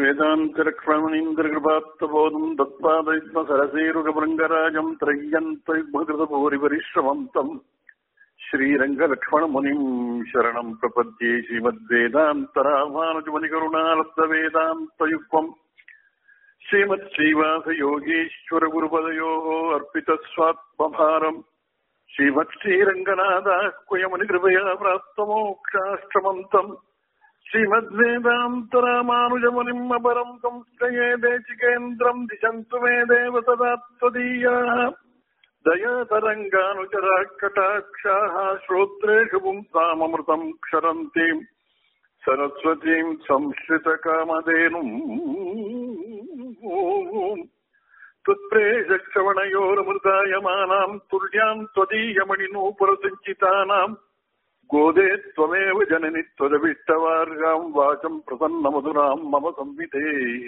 वेदान्तरक्ष्मणीन्द्रकृपात्तबोधम् दत्पादयुग्मसरसेरुगभृङ्गराजम् त्रय्यन्तयुग्मकृतभूरिपरिश्रमम् तम् श्रीरङ्गलक्ष्मणमुनिम् शरणम् प्रपद्ये श्रीमद्वेदान्तरामानुजमुनिकरुणालब्धवेदान्तयुग्मम् श्रीमत्श्रीवासयोगीश्वरगुरुपदयोः अर्पितस्वात्मभारम् श्रीमत्श्रीरङ्गनाथाह्वयमुनिकृपया प्राप्तमोक्षाश्रमम् तम् श्रीमद्वेदान्तरामानुजमुनिम् अपरम् संस्थये देशिकेन्द्रम् दिशन्तु मे देव सदा त्वदीयाः दयातरङ्गानुचराः कटाक्षाः श्रोत्रेषु पुंसाममृतम् क्षरन्तीम् सरस्वतीम् संश्रितकामधेनुम् तुत्प्रेषक्षवणयोरमृतायमानाम् तुल्याम् त्वदीयमणिनूपुरसञ्चितानाम् गोदे त्वमेव जननि त्वदविष्टवार्गाम् वाचम् प्रसन्नमधुराम् मम संविधेः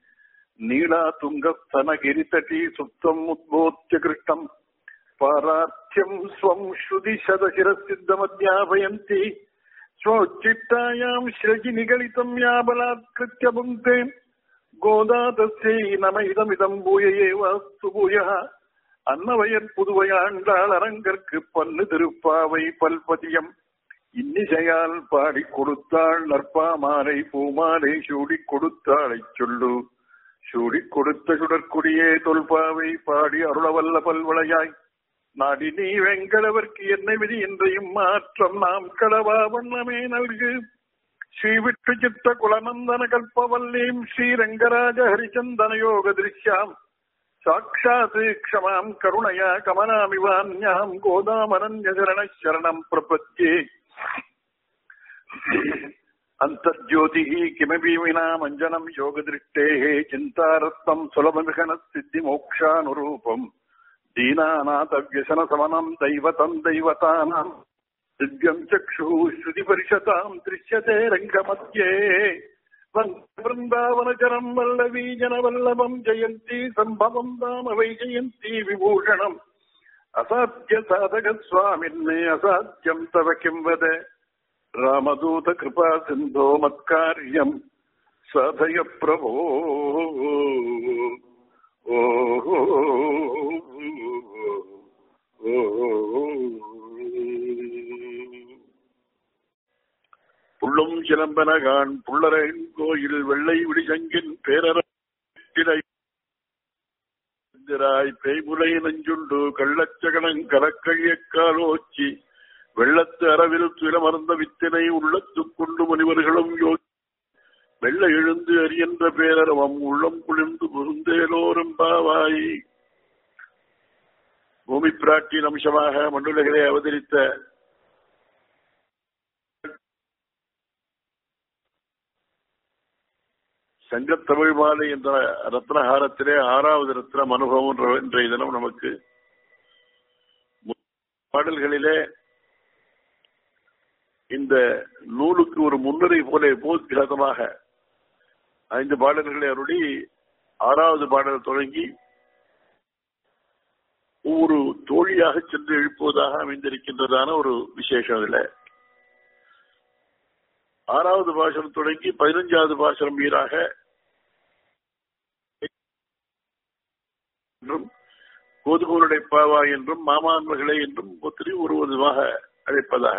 नीलातुङ्गस्तनगिरितटी सुप्तम् उद्बोध्य कृष्णम् पारार्थ्यम् स्वम् श्रुतिशतशिरसिद्धमध्यापयन्ति स्वोच्चित्तायाम् श्रजि निगलितम् या बलात्कृत्य पुङ्क्ते गोदा तस्यै नम இதமிதம் பூய ஏவாஸ்து பூயः அன்னவயற் புதுவையாண்டாள் அரங்கற்கு பல்லு திருப்பாவை பல்பதியம் இன்னிசையால் பாடிக் கொடுத்தாள் நற்பாமாலை பூமாலை சூடிக் கொடுத்தாளைச் சொல்லு சூடிக் கொடுத்த சுடற்குடியே தொல்பாவை பாடி அருளவல்ல பல்வளையாய் நாடி நீ வெங்கடவர்க்கு என்ன விதி என்றையும் மாற்றம் நாம் கடவா வண்ணமே நல்கு ஸ்ரீவிட்டு சித்த குலநந்தன கல்பவல்லீம் ஸ்ரீரங்கராஜ ஹரிச்சந்தன யோக திருஷ்யாம் சாட்சாத் க்ஷமாம் கருணயா கமனாமிவான்யாம் கோதாமனன்யசரண சரணம் பிரபத்யே अन्तर्ज्योतिः किमपि विना मञ्जनम् योगदृष्टेः चिन्तारत्नम् सुलभमिहनः सिद्धिमोक्षानुरूपम् दीनानाथव्यसनसमनम् दैवतम् दैवतानाम् दिव्यम् चक्षुः श्रुतिपरिषताम् दृश्यते रङ्गमध्ये वृन्दावनचरम् वल्लवीजनवल्लभम् जयन्ती सम्भवम् दाम वै जयन्ती विभूषणम् असाध्यसाधकस्वामिन्ने असाध्यम् तव किम् वद रामदूतकृपा सिन्धो मत्कार्यम् साधय प्रभो புள்ளும் சிலம்பனகான் புள்ளரன் கோயில் வெள்ளை விடிசங்கின் பேரராய் பேய்முலை நஞ்சுண்டு கள்ளச்சகனங் கலக்கழியக்காலோச்சி வெள்ளத்து அறவில் துயரமர்ந்த வித்தினை உள்ளத்துக் கொண்டு முனிவர்களும் யோகி வெள்ள எழுந்து அறியன்ற பேரரவம் உள்ளம் குளிர்ந்து புகுந்தேலோரும் பாவாய் பூமி பிராட்டியின் அம்சமாக மண்ணுலகிலே அவதரித்த சங்கத்தமிழ் மாலை என்ற ரத்னஹாரத்திலே ஆறாவது ரத்னம் அனுபவம் இன்றைய தினம் நமக்கு பாடல்களிலே இந்த நூலுக்கு ஒரு முன்னுரை போல போத்கிரதமாக ஐந்து பாடல்களை அருளி ஆறாவது பாடல் தொடங்கி ஒவ்வொரு தோழியாக சென்று எழுப்புவதாக அமைந்திருக்கின்றதான ஒரு விசேஷம் இதுல ஆறாவது பாசனம் தொடங்கி பதினஞ்சாவது பாசனம் வீராக என்றும் கோதுகோருடைய பாவா என்றும் மாமான்மகளே என்றும் ஒத்திரி ஒரு விதமாக அழைப்பதாக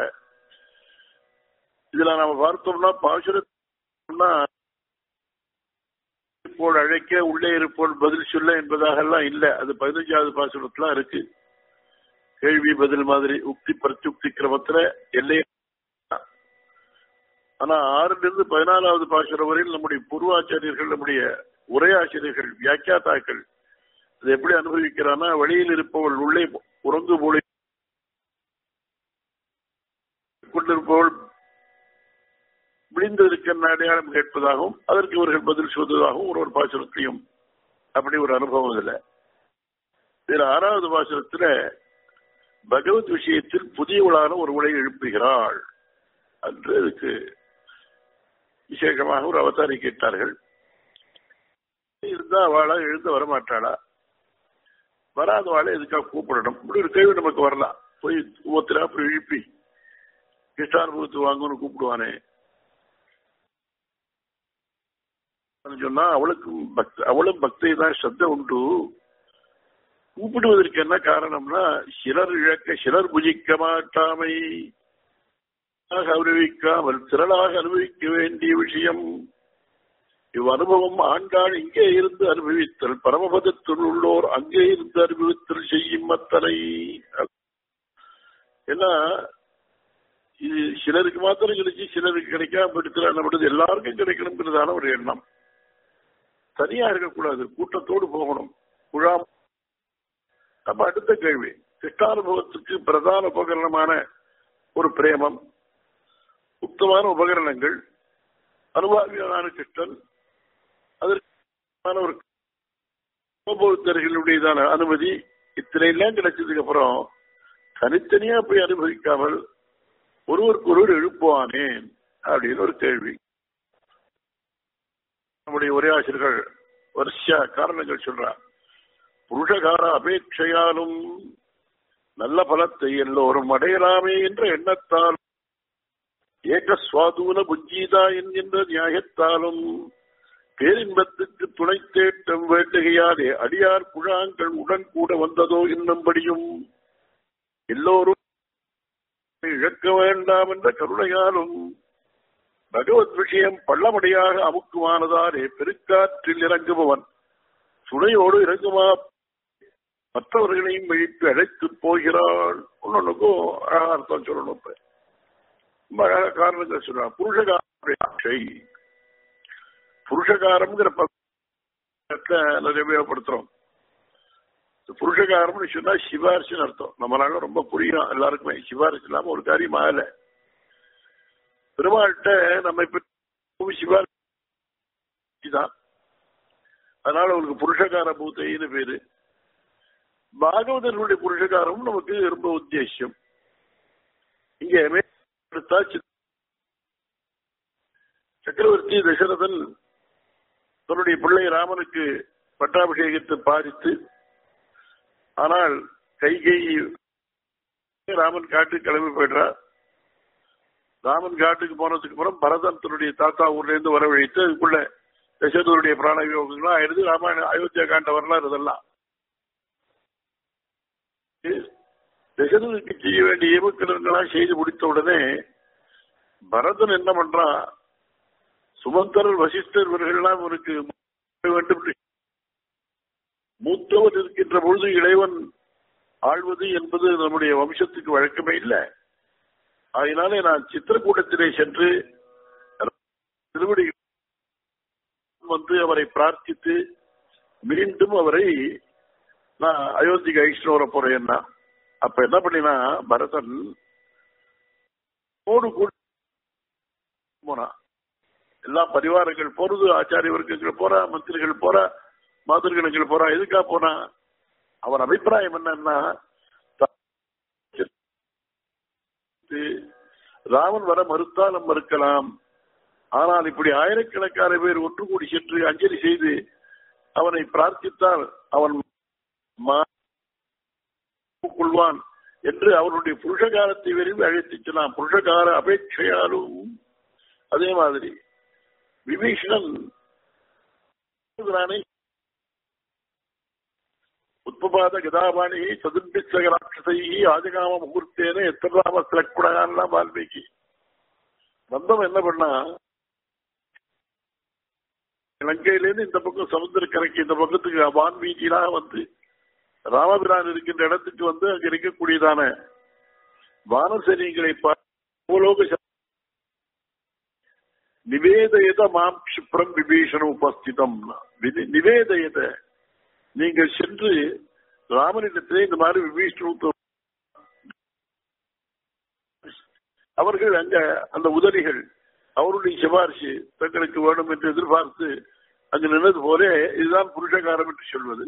இதுல நாம பார்த்தோம்னா பாசுரம்னா இருப்போல் அழைக்க உள்ளே இருப்போல் பதில் சொல்ல என்பதாக எல்லாம் இல்ல அது பதினஞ்சாவது பாசுரத்துல இருக்கு கேள்வி பதில் மாதிரி உக்தி பிரத்யுக்தி கிரமத்துல எல்லை ஆனா ஆறுல இருந்து பதினாலாவது பாசுரம் வரையில் நம்முடைய பூர்வாச்சாரியர்கள் நம்முடைய உரையாசிரியர்கள் வியாக்கியாத்தாக்கள் அது எப்படி அனுபவிக்கிறான்னா வழியில் இருப்பவள் உள்ளே உறங்கு போல கொண்டிருப்பவள் விழிந்திருக்கின்ற அடையாளம் கேட்பதாகவும் அதற்கு இவர்கள் பதில் சொல்வதாகவும் ஒரு ஒரு பாசுரத்தையும் அப்படி ஒரு அனுபவம் இதுல இதுல ஆறாவது பாசுரத்துல பகவத் விஷயத்தில் புதியவளான ஒரு உலை எழுப்புகிறாள் என்று அதுக்கு விசேஷமாக ஒரு அவதாரி கேட்டார்கள் இருந்தா அவளா எழுந்து வரமாட்டாளா வராதவாளை எதுக்காக கூப்பிடணும் இப்படி ஒரு கேள்வி நமக்கு வரலாம் போய் ஒவ்வொருத்தரா அப்படி எழுப்பி கிருஷ்ணானுபவத்து வாங்கன்னு கூப்பிடுவானே சொன்னா அவளுக்கும் பக்தி அவளும் பக்தி தான் ஸ்ரத்த உண்டு கூப்பிடுவதற்கு என்ன காரணம்னா சிலர் இழக்க சிலர் புஜிக்க மாட்டாமை அனுபவிக்காமல் திரளாக அனுபவிக்க வேண்டிய விஷயம் இவ் அனுபவம் ஆண்டாள் இங்கே இருந்து அனுபவித்தல் பரமபதத்தில் உள்ளோர் அங்கே இருந்து அனுபவித்தல் செய்யும் அத்தனை ஏன்னா இது சிலருக்கு மாத்திரம் கிடைச்சி சிலருக்கு கிடைக்காம இருக்கிற நம்மளது எல்லாருக்கும் கிடைக்கணுங்கிறதான ஒரு எண்ணம் தனியா இருக்கக்கூடாது கூட்டத்தோடு போகணும் குழாம் நம்ம அடுத்த கேள்வி கிருஷ்ணானுபவத்துக்கு பிரதான உபகரணமான ஒரு பிரேமம் உத்தமான உபகரணங்கள் அனுபவியான கிருஷ்ணன் அதற்கான ஒரு கோபோத்தர்களுடையதான அனுமதி இத்தனை எல்லாம் கிடைச்சதுக்கு அப்புறம் தனித்தனியா போய் அனுபவிக்காமல் ஒருவருக்கு ஒருவர் எழுப்புவானேன் அப்படின்னு ஒரு கேள்வி நம்முடைய உரையாசிரியர்கள் வருஷ காரணங்கள் சொல்றார் புருஷகார அபேட்சையாலும் நல்ல பலத்தை எல்லோரும் அடையலாமே என்ற எண்ணத்தால் ஏக சுவாதூன புஜ்ஜீதா என்கின்ற நியாயத்தாலும் பேரின்பத்துக்கு துணை தேட்டம் வேண்டுகையாலே அடியார் குழாங்கள் உடன் கூட வந்ததோ என்னும்படியும் எல்லோரும் இழக்க வேண்டாம் என்ற கருணையாலும் பகவத் விஷயம் பள்ளமடையாக அமுக்குவானதாலே பெருக்காற்றில் இறங்குபவன் துணையோடு இறங்குமா மற்றவர்களையும் விழித்து அழைத்து போகிறாள் ஒன்னொன்னுக்கும் அழகா அர்த்தம் சொல்லணும் இப்ப ரொம்ப அழகா காரணங்கள் சொல்றான் புருஷகாரை புருஷகாரம்ங்கிற பதத்தை நிறைய உபயோகப்படுத்துறோம் புருஷகாரம்னு சொன்னா சிபாரிசுன்னு அர்த்தம் நம்மளால ரொம்ப புரியும் எல்லாருக்குமே சிபாரிசு இல்லாம ஒரு காரியம் ஆகல பெருமாள்கிட்ட நம்ம இப்ப சிபாரிசு தான் அதனால அவங்களுக்கு புருஷகார பூத்தைன்னு பேரு பாகவதனுடைய புருஷகாரம் நமக்கு ரொம்ப உத்தேசியம் இங்க சக்கரவர்த்தி தசரதன் தன்னுடைய பிள்ளை ராமனுக்கு பட்டாபிஷேகத்தை பாதித்து ஆனால் கைகை ராமன் காட்டுக்கு கிளம்பி போயிடுறார் ராமன் காட்டுக்கு போனதுக்கு அப்புறம் பரதன் தன்னுடைய தாத்தா ஊர்ல இருந்து வரவழைத்து அதுக்குள்ள தசரதனுடைய பிராண வியோகங்கள்லாம் ஆயிடுது ராமாயண அயோத்தியா காண்ட வரலாறு இதெல்லாம் தசரதுக்கு செய்ய வேண்டிய ஏமக்கிரங்களாம் செய்து முடித்த உடனே பரதன் என்ன பண்றான் சுமந்தரர் வசிஷ்டர் இவர்கள்லாம் இவருக்கு வேண்டும் மூத்தவர் இருக்கின்ற பொழுது இளைவன் ஆழ்வது என்பது நம்முடைய வம்சத்துக்கு வழக்கமே இல்லை அதனாலே நான் சித்திரக்கூட்டத்திலே சென்று திருவடி வந்து அவரை பிரார்த்தித்து மீண்டும் அவரை நான் அயோத்திக்கு அழிச்சுட்டு வர போறேன்னா அப்ப என்ன பண்ணினா பரதன் ஓடு கூட போனான் எல்லா பரிவாரங்கள் போறது ஆச்சாரிய வர்க்கங்கள் போறா மந்திரிகள் போறா மாதிரிகணங்கள் போறா எதுக்கா போனா அவன் அபிப்பிராயம் என்னன்னா ராமன் வர மறுத்தால் நம்ம மறுக்கலாம் ஆனால் இப்படி ஆயிரக்கணக்கான பேர் ஒன்று கூடி சென்று அஞ்சலி செய்து அவனை பிரார்த்தித்தால் அவன் கொள்வான் என்று அவருடைய புருஷகாரத்தை விரைவு அழைத்துச் செல்லாம் புருஷகார அபேட்சையாலும் அதே மாதிரி விபீஷணன் உத்பபாத கதாபாணி சதுர்பிச்சக ராட்சசை ஆஜகாம முகூர்த்தேன எத்தராம சிலக்குடகான்லாம் வால்மீகி வந்தவன் என்ன பண்ணா இலங்கையிலேருந்து இந்த பக்கம் சமுத்திரக்கரைக்கு இந்த பக்கத்துக்கு வான்வீதியிலாக வந்து ராமபிரான் இருக்கின்ற இடத்துக்கு வந்து அங்க இருக்கக்கூடியதான வானசரியங்களை பூலோக நிவேதயத மாம் கஷிப்ரம் விபீஷணம் உபஸ்திதம் நிவேதயத நீங்கள் சென்று ராமனிடத்திலே இந்த மாதிரி விபீஷணம் அவர்கள் அங்க அந்த உதவிகள் அவருடைய சிபாரிசு தங்களுக்கு வேணும் என்று எதிர்பார்த்து அங்கு நின்றது போலே இதுதான் புருஷகாரம் என்று சொல்வது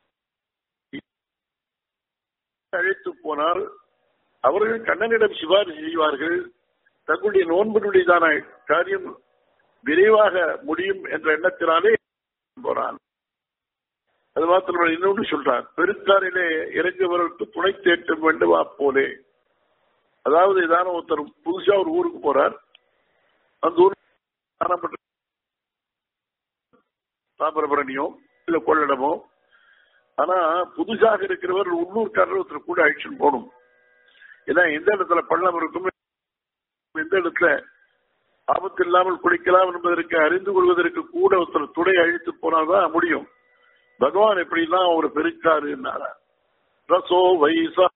அழைத்து போனால் அவர்கள் கண்ணனிடம் சிபாரிசு செய்வார்கள் தங்களுடைய நோன்பினுடையதான காரியம் விரைவாக முடியும் என்ற எண்ணத்தினாலே போறான் அது மாத்திரம் இன்னொன்று சொல்றார் பெருக்காரிலே இறங்குவதற்கு துணை தேட்டம் வேண்டுமா போலே அதாவது இதான ஒருத்தர் புதுசா ஒரு ஊருக்கு போறார் அந்த ஊர் தாமிரபரணியோ இல்ல கொள்ளடமோ ஆனா புதுசாக இருக்கிறவர் உள்ளூர்காரர் ஒருத்தர் கூட அழிச்சுன்னு போகணும் ஏன்னா எந்த இடத்துல பள்ளம் இருக்கும் எந்த இடத்துல ஆபத்து இல்லாமல் குளிக்கலாம் என்பதற்கு அறிந்து கொள்வதற்கு கூட ஒருத்தர் துணை அழித்து போனாதான் முடியும் பகவான் எப்படிலாம் ஒரு பெருக்காரு ரசோ வைசா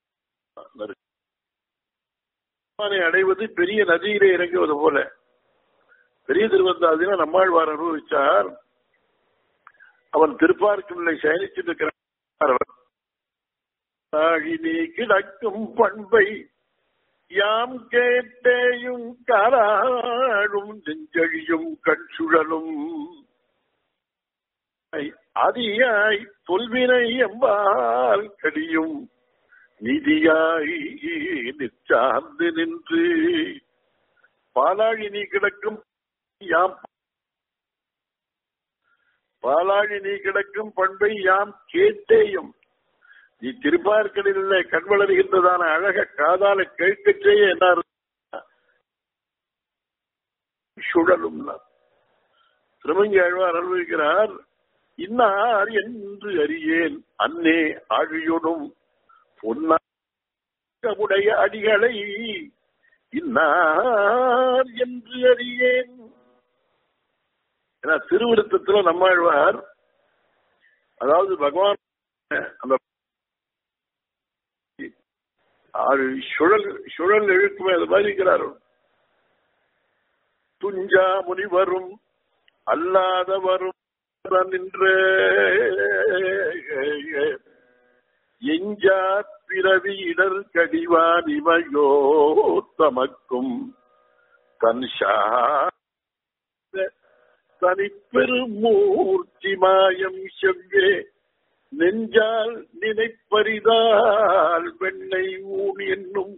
பகவானை அடைவது பெரிய நதியிலே இறங்குவது போல பெரிய திருவந்தாதினா நம்மாழ்வார் அனுபவிச்சார் அவன் திருப்பார்க்கிலே சயனிச்சிருக்கிறார் நீ கிடக்கும் பண்பை யாம் கேட்டேயும் காராடும் நெஞ்சழியும் கண் சுழலும் அதியாய் தொல்வினை எம்பால் கடியும் நிதியாய் நிற்சார்ந்து நின்று பாலாழி நீ கிடக்கும் யாம் பாலாழி நீ கிடக்கும் பண்பை யாம் கேட்டேயும் நீ திருப்பார்க்கடலில் கண் வளர்கின்றதான அழக காதால கேட்கச்சேயே என்ன சுழலும் திருமங்கி ஆழ்வார் அனுபவிக்கிறார் இன்னார் என்று அறியேன் அன்னே ஆழியோடும் பொன்னுடைய அடிகளை இன்னார் என்று அறியேன் ஏன்னா திருவிருத்தத்துல நம்மாழ்வார் அதாவது பகவான் அந்த ஆறு சுழல் சுழல் இழுக்குமே அது மாதிரி இருக்கிறார் துஞ்சா முனிவரும் அல்லாதவரும் நின்ற எஞ்சா பிறவி இடர் கடிவான் இமையோ தமக்கும் தன்ஷா தனிப்பெருமூர்த்தி மாயம் செவ்வே நெஞ்சால் நினைப்பரிதால் வெண்ணை ஊன் என்னும்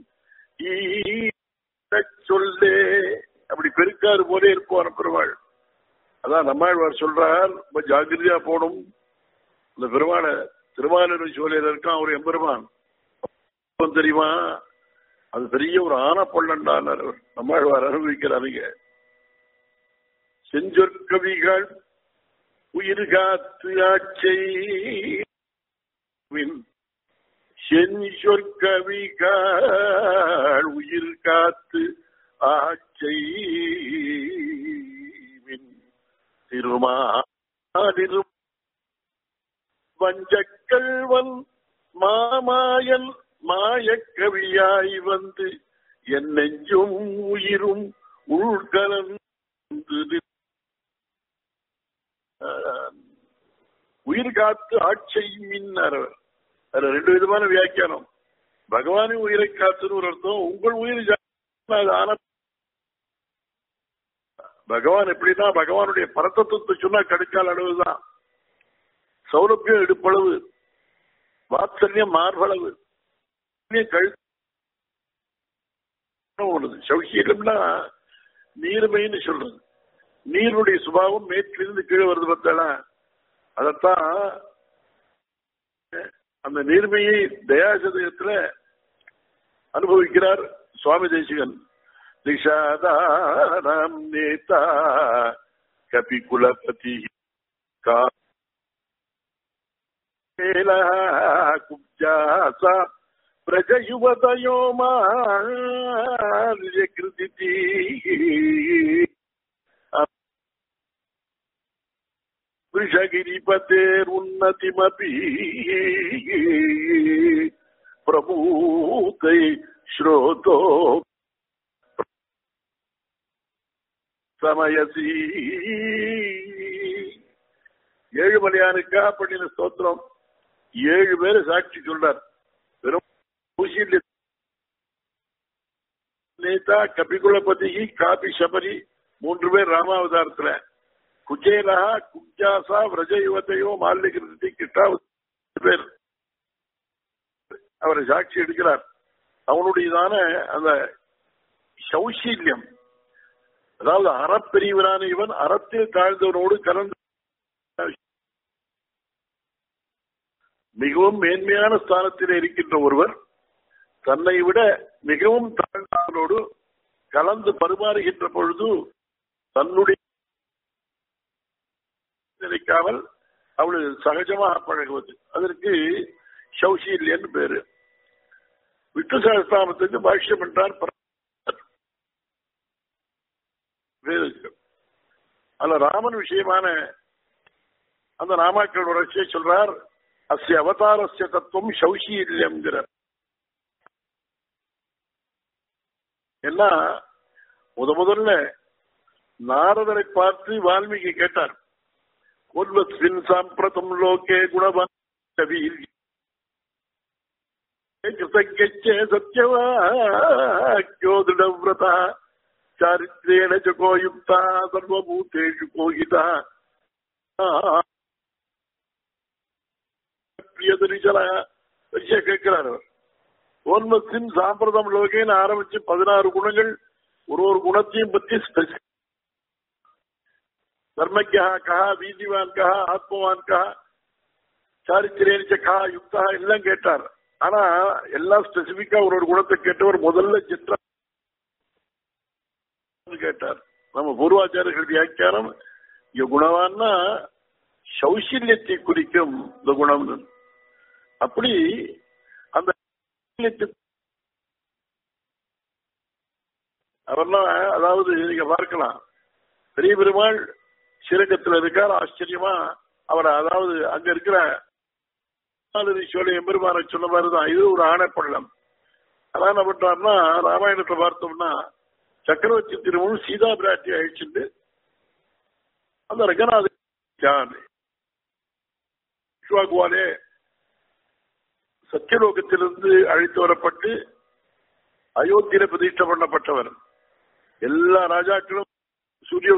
சொல்லே அப்படி பெருக்காறு போலே இருப்போம் பெருமாள் அதான் நம்மாழ்வார் சொல்றார் ரொம்ப ஜாகிரதையா போடும் இந்த பெருமாளை திருமாலூர் சோலையில இருக்கான் ஒரு எம்பெருமான் தெரியுமா அது பெரிய ஒரு ஆன பள்ளண்டார் நம்மாழ்வார் அனுபவிக்கிறாருங்க செஞ்சொற்கவிகள் உயிர் காத்து ஆட்சை செஞ்சொற்கவிகள் உயிர் காத்து ஆட்சை திருமாதிரு வஞ்சக்கல்வன் மாமாயல் மாயக்கவியாய் வந்து என் நெஞ்சும் உயிரும் உள்கலந்து உயிர் காத்து ஆட்சை மின்னர் அதுல ரெண்டு விதமான வியாக்கியானம் பகவானே உயிரை காத்துன்னு ஒரு அர்த்தம் உங்கள் உயிர் ஆன பகவான் எப்படின்னா பகவானுடைய பரத்தத்துவத்தை சொன்னா கடுக்கால் அளவுதான் சௌலபியம் இடுப்பளவு வாத்சல்யம் மார்பளவு கழுத்து சௌக்கியம்னா நீர்மைன்னு சொல்றது நீருடைய சுபாவம் மேற்கிலிருந்து கீழே வருது பார்த்தாளா அதத்தான் அந்த நீர்மையை தயாசதயத்துல அனுபவிக்கிறார் சுவாமி தேசிகன் दिशादानाम् नेता कपिकुलपतिः कालः कुब्जासा प्रजयुवतयो मार्यकृतिः वृषगिरिपतेरुन्नतिमपि प्रभूतै श्रोतो சமயசி ஏழுமலையானுக்காக பண்ணின ஸ்தோத்திரம் ஏழு பேரு சாட்சி சொல்றார் வெறும் பூசியில் நேதா கபிகுலபதி காபி சபரி மூன்று பேர் ராமாவதாரத்துல குஜேலா குப்ஜாசா விரஜ யுவத்தையோ மால்லிகிருதி கிட்டா பேர் அவரை சாட்சி எடுக்கிறார் அவனுடையதான அந்த சௌசீல்யம் அதாவது அறப்பிரிவனான இவன் அறத்தில் தாழ்ந்தவனோடு கலந்து மிகவும் மேன்மையான ஸ்தானத்தில் இருக்கின்ற ஒருவர் தன்னை விட மிகவும் தாழ்ந்தவனோடு கலந்து பரிமாறுகின்ற பொழுது தன்னுடைய நினைக்காமல் அவளு சகஜமாக பழகுவது அதற்கு சௌசீல்யன்னு பேரு விட்டு சகஸ்தாமத்துக்கு பாஷ்யம் என்றார் வேதங்கள் அதுல ராமன் விஷயமான அந்த ராமாக்கள் உணர்ச்சியை சொல்றார் அஸ்ய அவதாரஸ்ய தத்துவம் சௌசீல்யம்ங்கிறார் என்ன முத முதல்ல நாரதரை பார்த்து வால்மீகி கேட்டார் உன்வஸ்மின் சாம்பிரதம் லோகே குணவான் கவீர் கிருத்தஜ்ஞே சத்யவாக்யோ திருடவிரதா சாரித்ரேண ச கோயுக்தா சர்வபூதேஷு கோகிதா பிரியதரிசனா கேட்கிறார் அவர் ஓன்மத்தின் சாம்பிரதம் லோகேன்னு ஆரம்பிச்சு பதினாறு குணங்கள் ஒரு ஒரு குணத்தையும் பத்தி ஸ்பெசி தர்மக்கியா கஹா வீதிவான் கஹா ஆத்மவான் கஹா சாரித்திரேனிச்ச கஹா யுக்தா எல்லாம் கேட்டார் ஆனா எல்லாம் ஸ்பெசிபிக்கா ஒரு ஒரு குணத்தை கேட்டவர் முதல்ல சித்ரா கேட்டார் நம்ம பூர்வாச்சாரியர்கள் வியாக்கியானம் இங்க குணவான்னா சௌசல்யத்தை குறிக்கும் இந்த குணம் அப்படி அந்த அவர்லாம் அதாவது நீங்க பார்க்கலாம் பெரிய பெருமாள் ஸ்ரீரங்கத்தில் இருக்கார் ஆச்சரியமா அவர் அதாவது அங்க இருக்கிற ஈஸ்வரன் எம்பெருமான சொன்ன மாதிரிதான் இது ஒரு ஆணைப்பள்ளம் அதான் என்ன பண்றாருன்னா ராமாயணத்தை பார்த்தோம்னா சக்கரவர்த்தி திருமணம் சீதா பிராட்டி அழிச்சுட்டு அந்த ரங்கநாத விஸ்வாகுவாலே சத்தியலோகத்திலிருந்து அழைத்து வரப்பட்டு அயோத்தியில பிரதிஷ்ட பண்ணப்பட்டவர் எல்லா ராஜாக்களும் சூரிய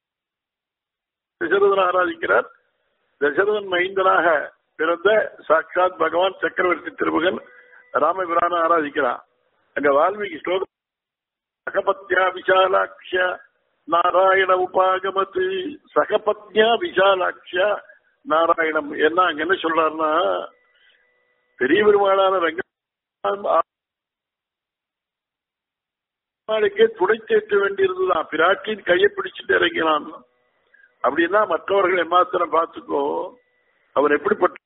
தசரதன் ஆராதிக்கிறார் தசரதன் மைந்தனாக பிறந்த சாட்சாத் பகவான் சக்கரவர்த்தி திருமகன் ராமபிரான ஆராதிக்கிறார் அங்க வால்மீகி ஸ்லோகம் சகபத்யா விஷாலாட்ச நாராயண உபாகமத்து சகபத்யா விஷாலாட்ச நாராயணம் என்ன அங்க என்ன சொல்றாருன்னா பெரிய பெருமாளான ரங்க நாளைக்கே துணை சேர்க்க வேண்டியிருந்ததுதான் பிராட்டின் கையை பிடிச்சிட்டு இறங்கினான் அப்படின்னா மற்றவர்கள் எம்மாத்திரம் பார்த்துக்கோ அவர் எப்படிப்பட்ட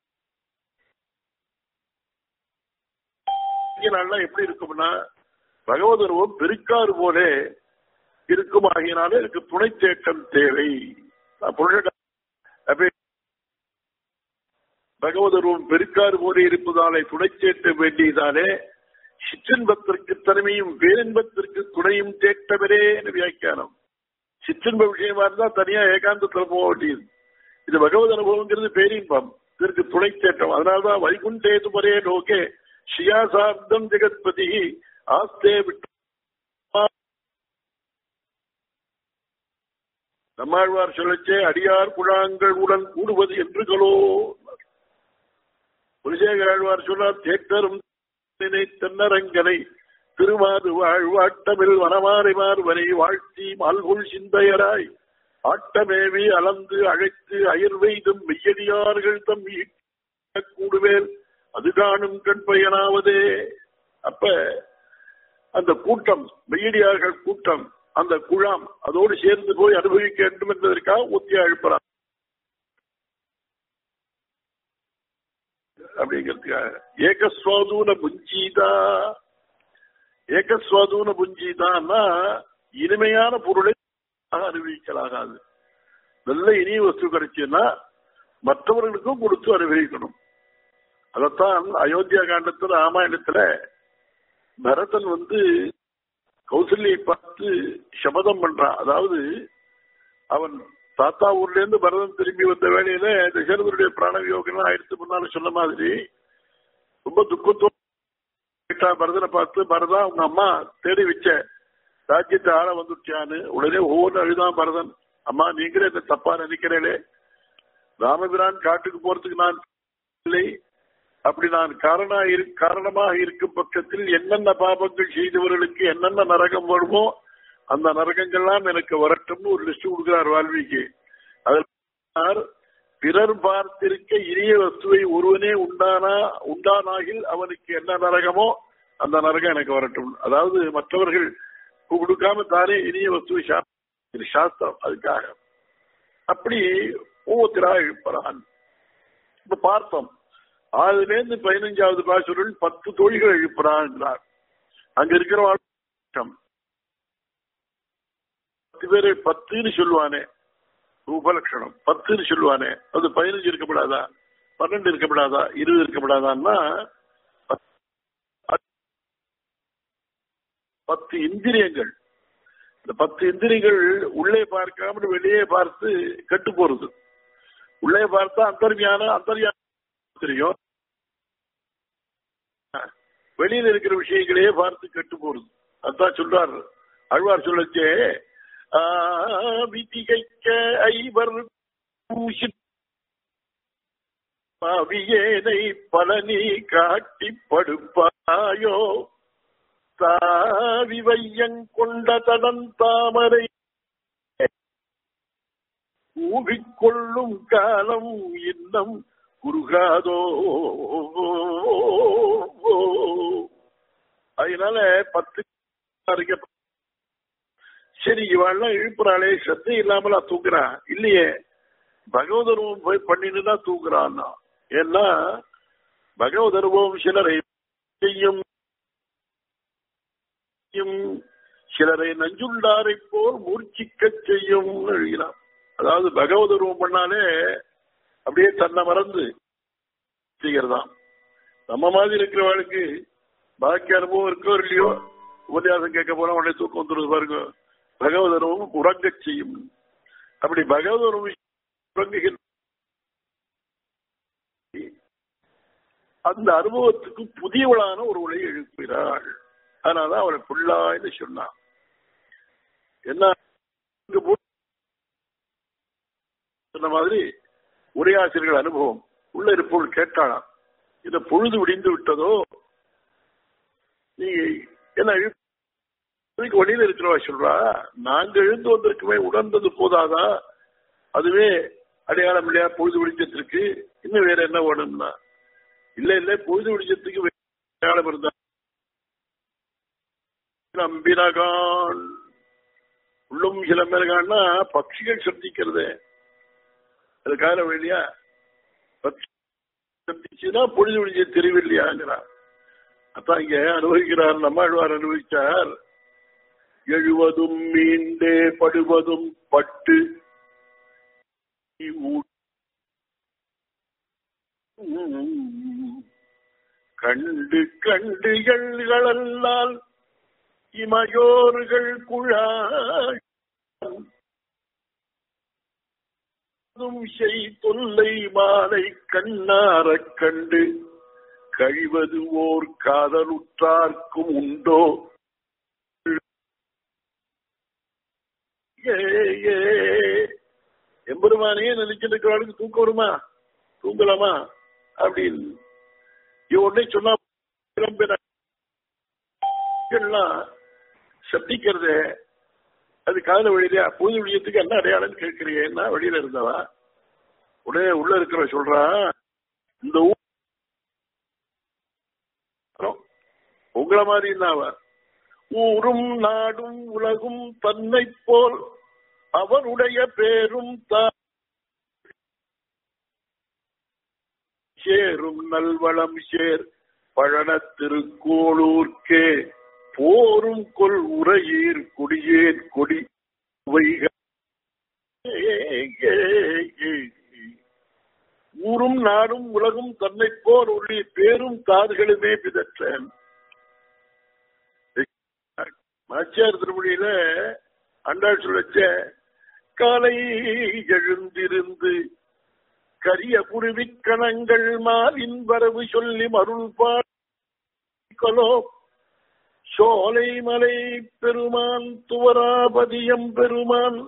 நாள்லாம் எப்படி இருக்கும்னா பகவதர்வம் பெருக்காறு போல இருக்கும் ஆகியனால எனக்கு துணை தேக்கம் தேவை பகவதர்வம் பெருக்காறு போல இருப்பதாலே துணை சேர்க்க வேண்டியதாலே சிற்றின்பத்திற்கு தனிமையும் பேரின்பத்திற்கு துணையும் தேட்டவரே என்று வியாக்கியானம் சிற்றின்ப விஷயமா இருந்தா தனியா ஏகாந்தத்துல போக வேண்டியது இது பகவத் அனுபவங்கிறது பேரின்பம் இதற்கு துணை தேட்டம் அதனால்தான் வைகுண்டேது பரே நோக்கே ஸ்ரீயாசார்த்தம் ஜெகத்பதி ஆஸ்தே விட்டு நம்மாழ்வார் சொல்லச்சே அடியார் குழாங்கள் உடன் கூடுவது என்று கலோ குலசேகர் ஆழ்வார் சொன்னார் தேட்டரும் தென்னரங்கனை திருமாது வாழ்வாட்டமில் வனமாறிமார் வரை வாழ்த்தி மால்குள் சிந்தையராய் ஆட்டமேவி அளந்து அழைத்து அயர்வெய்தும் மெய்யடியார்கள் தம் கூடுவேல் அது காணும் கண் பயனாவதே அப்ப அந்த கூட்டம் மெய்யடியார்கள் கூட்டம் அந்த குழாம் அதோடு சேர்ந்து போய் அனுபவிக்க வேண்டும் என்பதற்காக ஊத்தியா எழுப்புறான் அப்படிங்கிறதுக்காக ஏகஸ்வாதூன புஞ்சீதா ஏகஸ்வாதூன புஞ்சீதான்னா இனிமையான பொருளை அனுபவிக்கலாகாது நல்ல இனிய வஸ்து கிடைச்சுன்னா மற்றவர்களுக்கும் கொடுத்து அனுபவிக்கணும் அதத்தான் அயோத்தியா காண்டத்துல ராமாயணத்துல பரதன் வந்து கௌசல்யை பார்த்து சபதம் பண்றான் அதாவது அவன் தாத்தா ஊர்ல இருந்து பரதன் திரும்பி வந்த வேலையில தசரதனுடைய பிராணவியோகம் ஆயிரத்து முன்னால சொன்ன மாதிரி ரொம்ப துக்கத்தோடு பரதனை பார்த்து பரதா உங்க அம்மா தேடி வச்ச ராஜ்யத்தை ஆள வந்துட்டியான்னு உடனே ஒவ்வொரு அழுதான் பரதன் அம்மா நீங்களே என்ன தப்பா நினைக்கிறேளே ராமபிரான் காட்டுக்கு போறதுக்கு நான் இல்லை அப்படி நான் காரணா காரணமாக இருக்கும் பட்சத்தில் என்னென்ன பாபங்கள் செய்தவர்களுக்கு என்னென்ன நரகம் வருமோ அந்த நரகங்கள்லாம் எனக்கு வரட்டும்னு ஒரு லிஸ்ட் கொடுக்கிறார் வால்மீகி அதில் பிறர் பார்த்திருக்க இனிய வஸ்துவை ஒருவனே உண்டானா உண்டானாகில் அவனுக்கு என்ன நரகமோ அந்த நரகம் எனக்கு வரட்டும் அதாவது மற்றவர்கள் கொடுக்காம தானே இனிய வஸ்துவை சாஸ்திரம் அதுக்காக அப்படி ஒவ்வொருத்தரா எழுப்புறான் இப்ப பார்த்தோம் ஆறுல இருந்து பதினஞ்சாவது பாசுரன் பத்து தோழிகள் எழுப்புறான்ங்கிறார் அங்க இருக்கிற பத்து பேரை பத்துன்னு சொல்லுவானே உபலட்சணம் பத்துன்னு சொல்லுவானே அது பதினஞ்சு இருக்கப்படாதா பன்னெண்டு இருக்கப்படாதா இருபது இருக்கப்படாதான்னா பத்து இந்திரியங்கள் இந்த பத்து இந்திரியங்கள் உள்ளே பார்க்காம வெளியே பார்த்து கெட்டு போறது உள்ளே பார்த்தா அந்தர்யான அந்தர்யான தெரியும் வெளியில இருக்கிற விஷயங்களையே பார்த்து கெட்டு போறது அதான் சொல்றார் அழ்வார் சொல்லச்சே விதிகைக்க ஐவர் பாவியேனை பலனி காட்டி படுப்பாயோ தாவி வையங்கொண்ட தடன் தாமரை ஊவிக்கொள்ளும் காலம் இன்னம் குறுகாதோ அதனால பத்து சரி இவாள்லாம் இழுப்புறாளே சத்தை இல்லாமலா தூக்குறா இல்லையே பகவதர்வம் போய் பண்ணிட்டு தான் தூக்குறான்னா ஏன்னா பகவதர்வம் சிலரை செய்யும் சிலரை நஞ்சுண்டாரை போல் மூர்ச்சிக்க செய்யும் எழுதினான் அதாவது பகவதர்வம் பண்ணாலே அப்படியே தன்னை மறந்து செய்கிறதாம் நம்ம மாதிரி இருக்கிறவளுக்கு பாக்கி அனுபவம் இருக்கோ இல்லையோ உபன்யாசம் கேட்க போனா உடனே தூக்கம் வந்துடுது பாருங்க பகவதர்வம் உறங்க செய்யும் அப்படி பகவதர்வம் உறங்குகின்ற அந்த அனுபவத்துக்கு புதியவளான ஒரு உலை எழுப்புகிறாள் அதனாலதான் அவளை புள்ளாய்னு சொன்னான் என்ன சொன்ன மாதிரி உரையாசிரியர்கள் அனுபவம் உள்ள இருப்பவள் கேட்டாளாம் இந்த பொழுது விடிந்து விட்டதோ நீ என்ன வழியில் இருக்கிறவா சொல்றா நாங்க எழுந்து வந்திருக்குமே உணர்ந்தது போதாதா அதுவே அடையாளம் இல்லையா பொழுது விடிஞ்சத்திற்கு இன்னும் வேற என்ன வேணும்னா இல்ல இல்ல பொழுது விடிஞ்சத்துக்கு அடையாளம் இருந்தா நம்பினகான் உள்ளும் சிலம்பரகான்னா பட்சிகள் சப்திக்கிறது அது கால வழியா சப்திச்சுன்னா பொழுது விடிஞ்ச தெரியவில்லையாங்கிறார் அதான் இங்க அனுபவிக்கிறார் நம்மாழ்வார் அனுபவிச்சார் எழுவதும் மீண்டே படுவதும் பட்டு கண்டு கண்டு எள்களல்லால் இமையோர்கள் குழாய் செய் தொல்லை மாலை கண்ணாரக் கண்டு கழிவது ஓர் காதலுற்றார்க்கும் உண்டோ எம்பெருமானையே நினைச்சிட்டு இருக்கிறவளுக்கு தூக்கம் வருமா தூங்கலாமா அப்படின்னு உடனே சொன்னா சப்திக்கிறது அது காதல வழியில பொது விழியத்துக்கு என்ன அடையாளம் கேட்கிறீங்கன்னா வெளியில இருந்தவா உடனே உள்ள இருக்கிற சொல்றா இந்த ஊர் உங்களை மாதிரி அவ ஊரும் நாடும் உலகும் தன்னை போல் அவனுடைய பேரும் தான் சேரும் நல்வளம் சேர் பழன திருக்கோளூர்க்கே போரும் கொல் உரையீர் கொடியேன் கொடி ஊரும் நாடும் உலகும் தன்னை போல் உடைய பேரும் காதுகளுமே பிதற்றேன் நாச்சியார் திருமொழியில அண்டாள் சொல்லச்ச காலை எழுந்திருந்து கரிய குருவிக் கணங்கள் மாலின் வரவு சொல்லி மருள் பாலோ சோலை மலை பெருமான் துவராபதியம் பெருமான்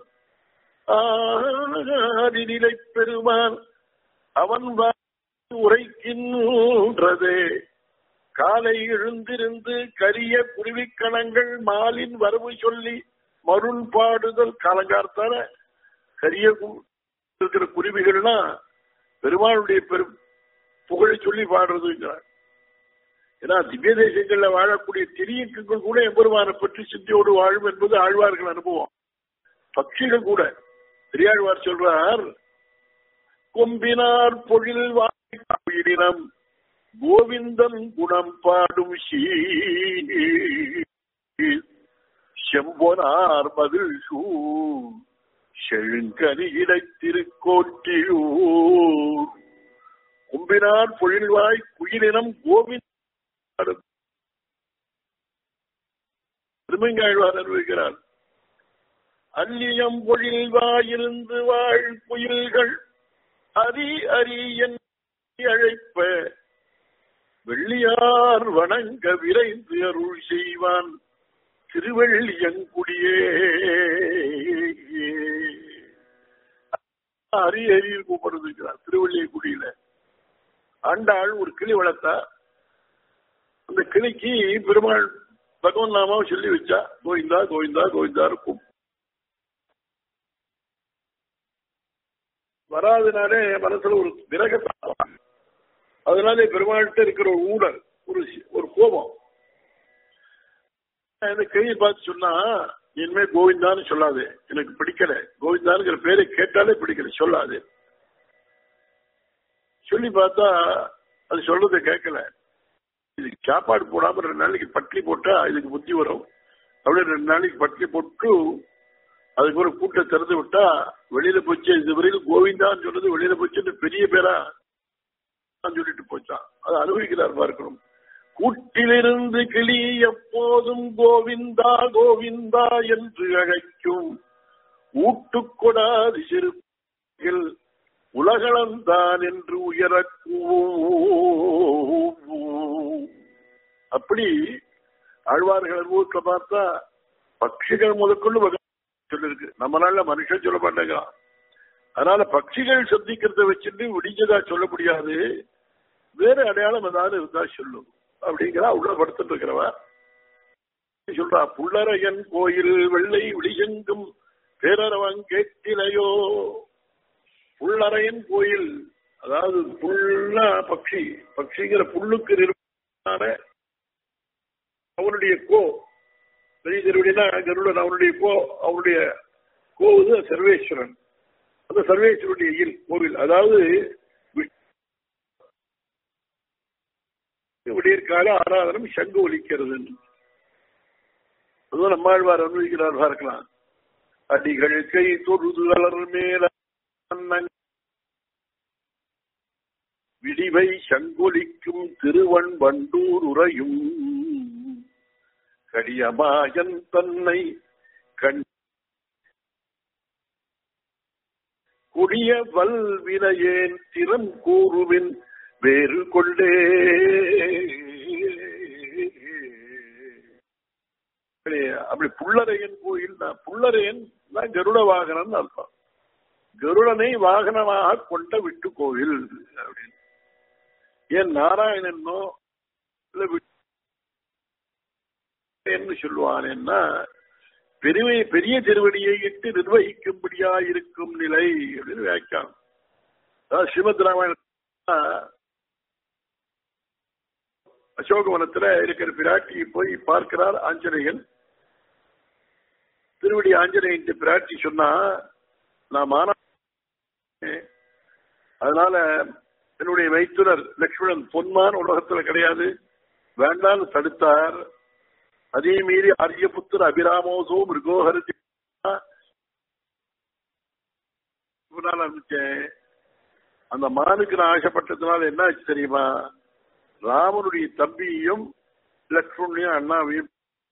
ஆதிநிலை பெருமான் அவன் உரைக்கின்றதே காலை எழுந்திருந்து கரிய குருவிக்கணங்கள் மாலின் வரவு சொல்லி மருள் பாடுதல் காலங்கார்த்தால கரிய இருக்கிற குருவிகள்னா பெருமாளுடைய பெரும் புகழை சொல்லி பாடுறதுங்கிறார் ஏன்னா திவ்ய தேசங்கள்ல வாழக்கூடிய திரியக்கங்கள் கூட எம்பெருமானை பற்றி சிந்தியோடு வாழும் என்பது ஆழ்வார்கள் அனுபவம் பட்சிகள் கூட பெரியாழ்வார் சொல்றார் கொம்பினார் பொழில் வாயினம் கோவிந்தன் குணம் பாடும் ஷீ செம்பொனார் மதில் சூ செழுங்கனியிடை திருக்கோட்டியூர் கும்பினார் பொழில்வாய் குயிலினம் கோவிந்த திருமங்காழ்வார் அனுபவிக்கிறார் அல்லியம் பொழில்வாயிருந்து வாழ் குயில்கள் அரி அரி என் அழைப்ப வெள்ளியார் வணங்க விரைந்து அருள் செய்வான் திருவள்ளியங்குடியே அரி அரியில் கூப்பிடுகிறார் திருவள்ளியங்குடியில ஆண்டாள் ஒரு கிளி வளர்த்தா அந்த கிளிக்கு பெருமாள் பகவன் நாமாவை சொல்லி வச்சா கோவிந்தா கோவிந்தா கோவிந்தா இருக்கும் வராதனாலே மனசுல ஒரு விரக அதனாலே பெருமாள்கிட்ட இருக்கிற ஒரு ஊழல் ஒரு ஒரு கோபம் இந்த கிளியை பார்த்து சொன்னா இனிமே கோவிந்தான்னு சொல்லாது எனக்கு பிடிக்கல கோவிந்தானுங்கிற பேரை கேட்டாலே பிடிக்கல சொல்லாது சொல்லி பார்த்தா அது சொல்றதை கேட்கல இதுக்கு சாப்பாடு போடாம ரெண்டு நாளைக்கு பட்னி போட்டா இதுக்கு புத்தி வரும் அப்படியே ரெண்டு நாளைக்கு பட்னி போட்டு அதுக்கு ஒரு கூட்ட திறந்து விட்டா வெளியில போச்சு இது வரைக்கும் கோவிந்தான்னு சொன்னது வெளியில போச்சுன்னு பெரிய பேரா சொல்லிட்டு போச்சான் அதை அனுபவிக்கிறார் பார்க்கணும் கூட்டிலிருந்து கிளி எப்போதும் கோவிந்தா கோவிந்தா என்று அழைக்கும் ஊட்டுக்கொடாது சிறு உலகளந்தான் என்று உயரக்கூவும் அப்படி ஆழ்வார்கள் அனுபவத்தில் பார்த்தா பட்சிகள் முதற்கொண்டு சொல்லிருக்கு நம்ம நாள்ல மனுஷன் சொல்ல மாட்டாங்க அதனால பட்சிகள் சந்திக்கிறத வச்சுட்டு விடிஞ்சதா சொல்ல முடியாது வேற அடையாளம் ஏதாவது இருந்தா சொல்லும் அப்படிங்கிறா உள்ள படுத்துட்டு இருக்கிறவா சொல்றா புள்ளரையன் கோயில் வெள்ளை விழியெங்கும் பேரரவன் கேட்டிலையோ புள்ளரையன் கோயில் அதாவது புல்லா பக்ஷி பக்ஷிங்கிற புல்லுக்கு நிறுவன அவனுடைய கோ பெரிய திருவடினா கருடன் அவனுடைய கோ அவனுடைய கோவது சர்வேஸ்வரன் அந்த சர்வேஸ்வருடைய இல் கோவில் அதாவது விடியற்கால ஆராதனம் சங்கு ஒலிக்கிறது அதுவும் நம்மாழ்வார் அனுபவிக்கிறார் பார்க்கலாம் அடிகள் கை தொழுது அலர் மேல விடிவை சங்கொலிக்கும் திருவன் வண்டூர் உரையும் கடியமாயன் தன்னை கண் கொடிய வல்வினையேன் திறம் கூறுவின் வேறு கொண்டே அப்படி புள்ளரையன் கோயில் தான் புள்ளரையன் தான் கருட வாகனம் அர்த்தம் கருடனை வாகனமாக கொண்ட விட்டு கோவில் அப்படின்னு ஏன் நாராயணனோ இல்ல என்று சொல்லுவானேன்னா பெருமை பெரிய திருவடியை இட்டு நிர்வகிக்கும்படியா இருக்கும் நிலை அப்படின்னு வியாக்கியானம் அதாவது ஸ்ரீமத் ராமாயண அசோகவனத்துல இருக்கிற பிராட்டியை போய் பார்க்கிறார் ஆஞ்சநேயன் திருவடி ஆஞ்சநேயன் பிராட்டி சொன்னா நான் மானா அதனால என்னுடைய மைத்துனர் லக்ஷ்மணன் பொன்மான் உலகத்துல கிடையாது வேண்டான்னு தடுத்தார் அதே மீறி ஆரியபுத்திர அபிராமோசோ மிருகோஹரதி ஆரம்பிச்சேன் அந்த மானுக்கு நான் ஆசைப்பட்டதுனால என்ன ஆச்சு தெரியுமா ராமனுடைய தம்பியையும் லக்ஷ்மணையும் அண்ணாவையும்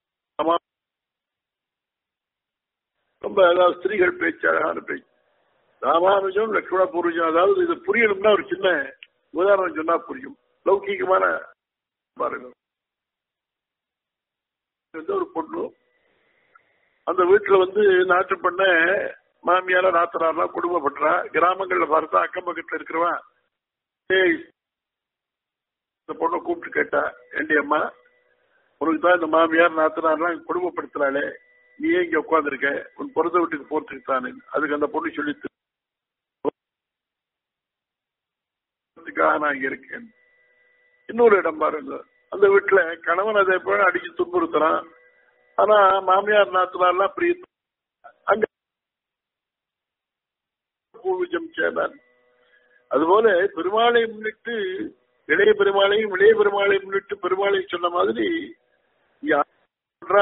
ரொம்ப அதாவது ஸ்திரீகள் பேச்சு அழகான பேச்சு ராமானுஜம் லக்ஷ்மண பூர்வஜம் அதாவது இது புரியணும்னா ஒரு சின்ன உதாரணம் சொன்னா புரியும் லௌகீகமான பாருங்க ஒரு பொண்ணு அந்த வீட்டுல வந்து நாட்டு பண்ண மாமியார நாத்தனார்லாம் குடும்பப்படுறா கிராமங்கள்ல பார்த்தா அக்கம் பக்கத்துல இருக்கிறவன் ஏய் இந்த பொண்ணை கூப்பிட்டு கேட்டா ஏண்டி அம்மா உனக்கு தான் இந்த மாமியார் நாத்தனார்லாம் குடும்பப்படுத்துறாளே நீ ஏன் இங்க உட்காந்துருக்க உன் பிறந்த வீட்டுக்கு போறதுக்கு தானே அதுக்கு அந்த பொண்ணு சொல்லி நான் இங்க இருக்கேன் இன்னொரு இடம் பாருங்க அந்த வீட்டுல கணவன் அதே போல அடிச்சு துன்புறுத்துறான் ஆனா மாமியார் நாத்தனார்லாம் பிரிய அங்க பூவிஜம் சேதான் அதுபோல பெருமாளை முன்னிட்டு இளைய பெருமாளையும் இளைய பெருமாளை முன்னிட்டு பெருமாளை சொன்ன மாதிரி இங்க சொல்றா,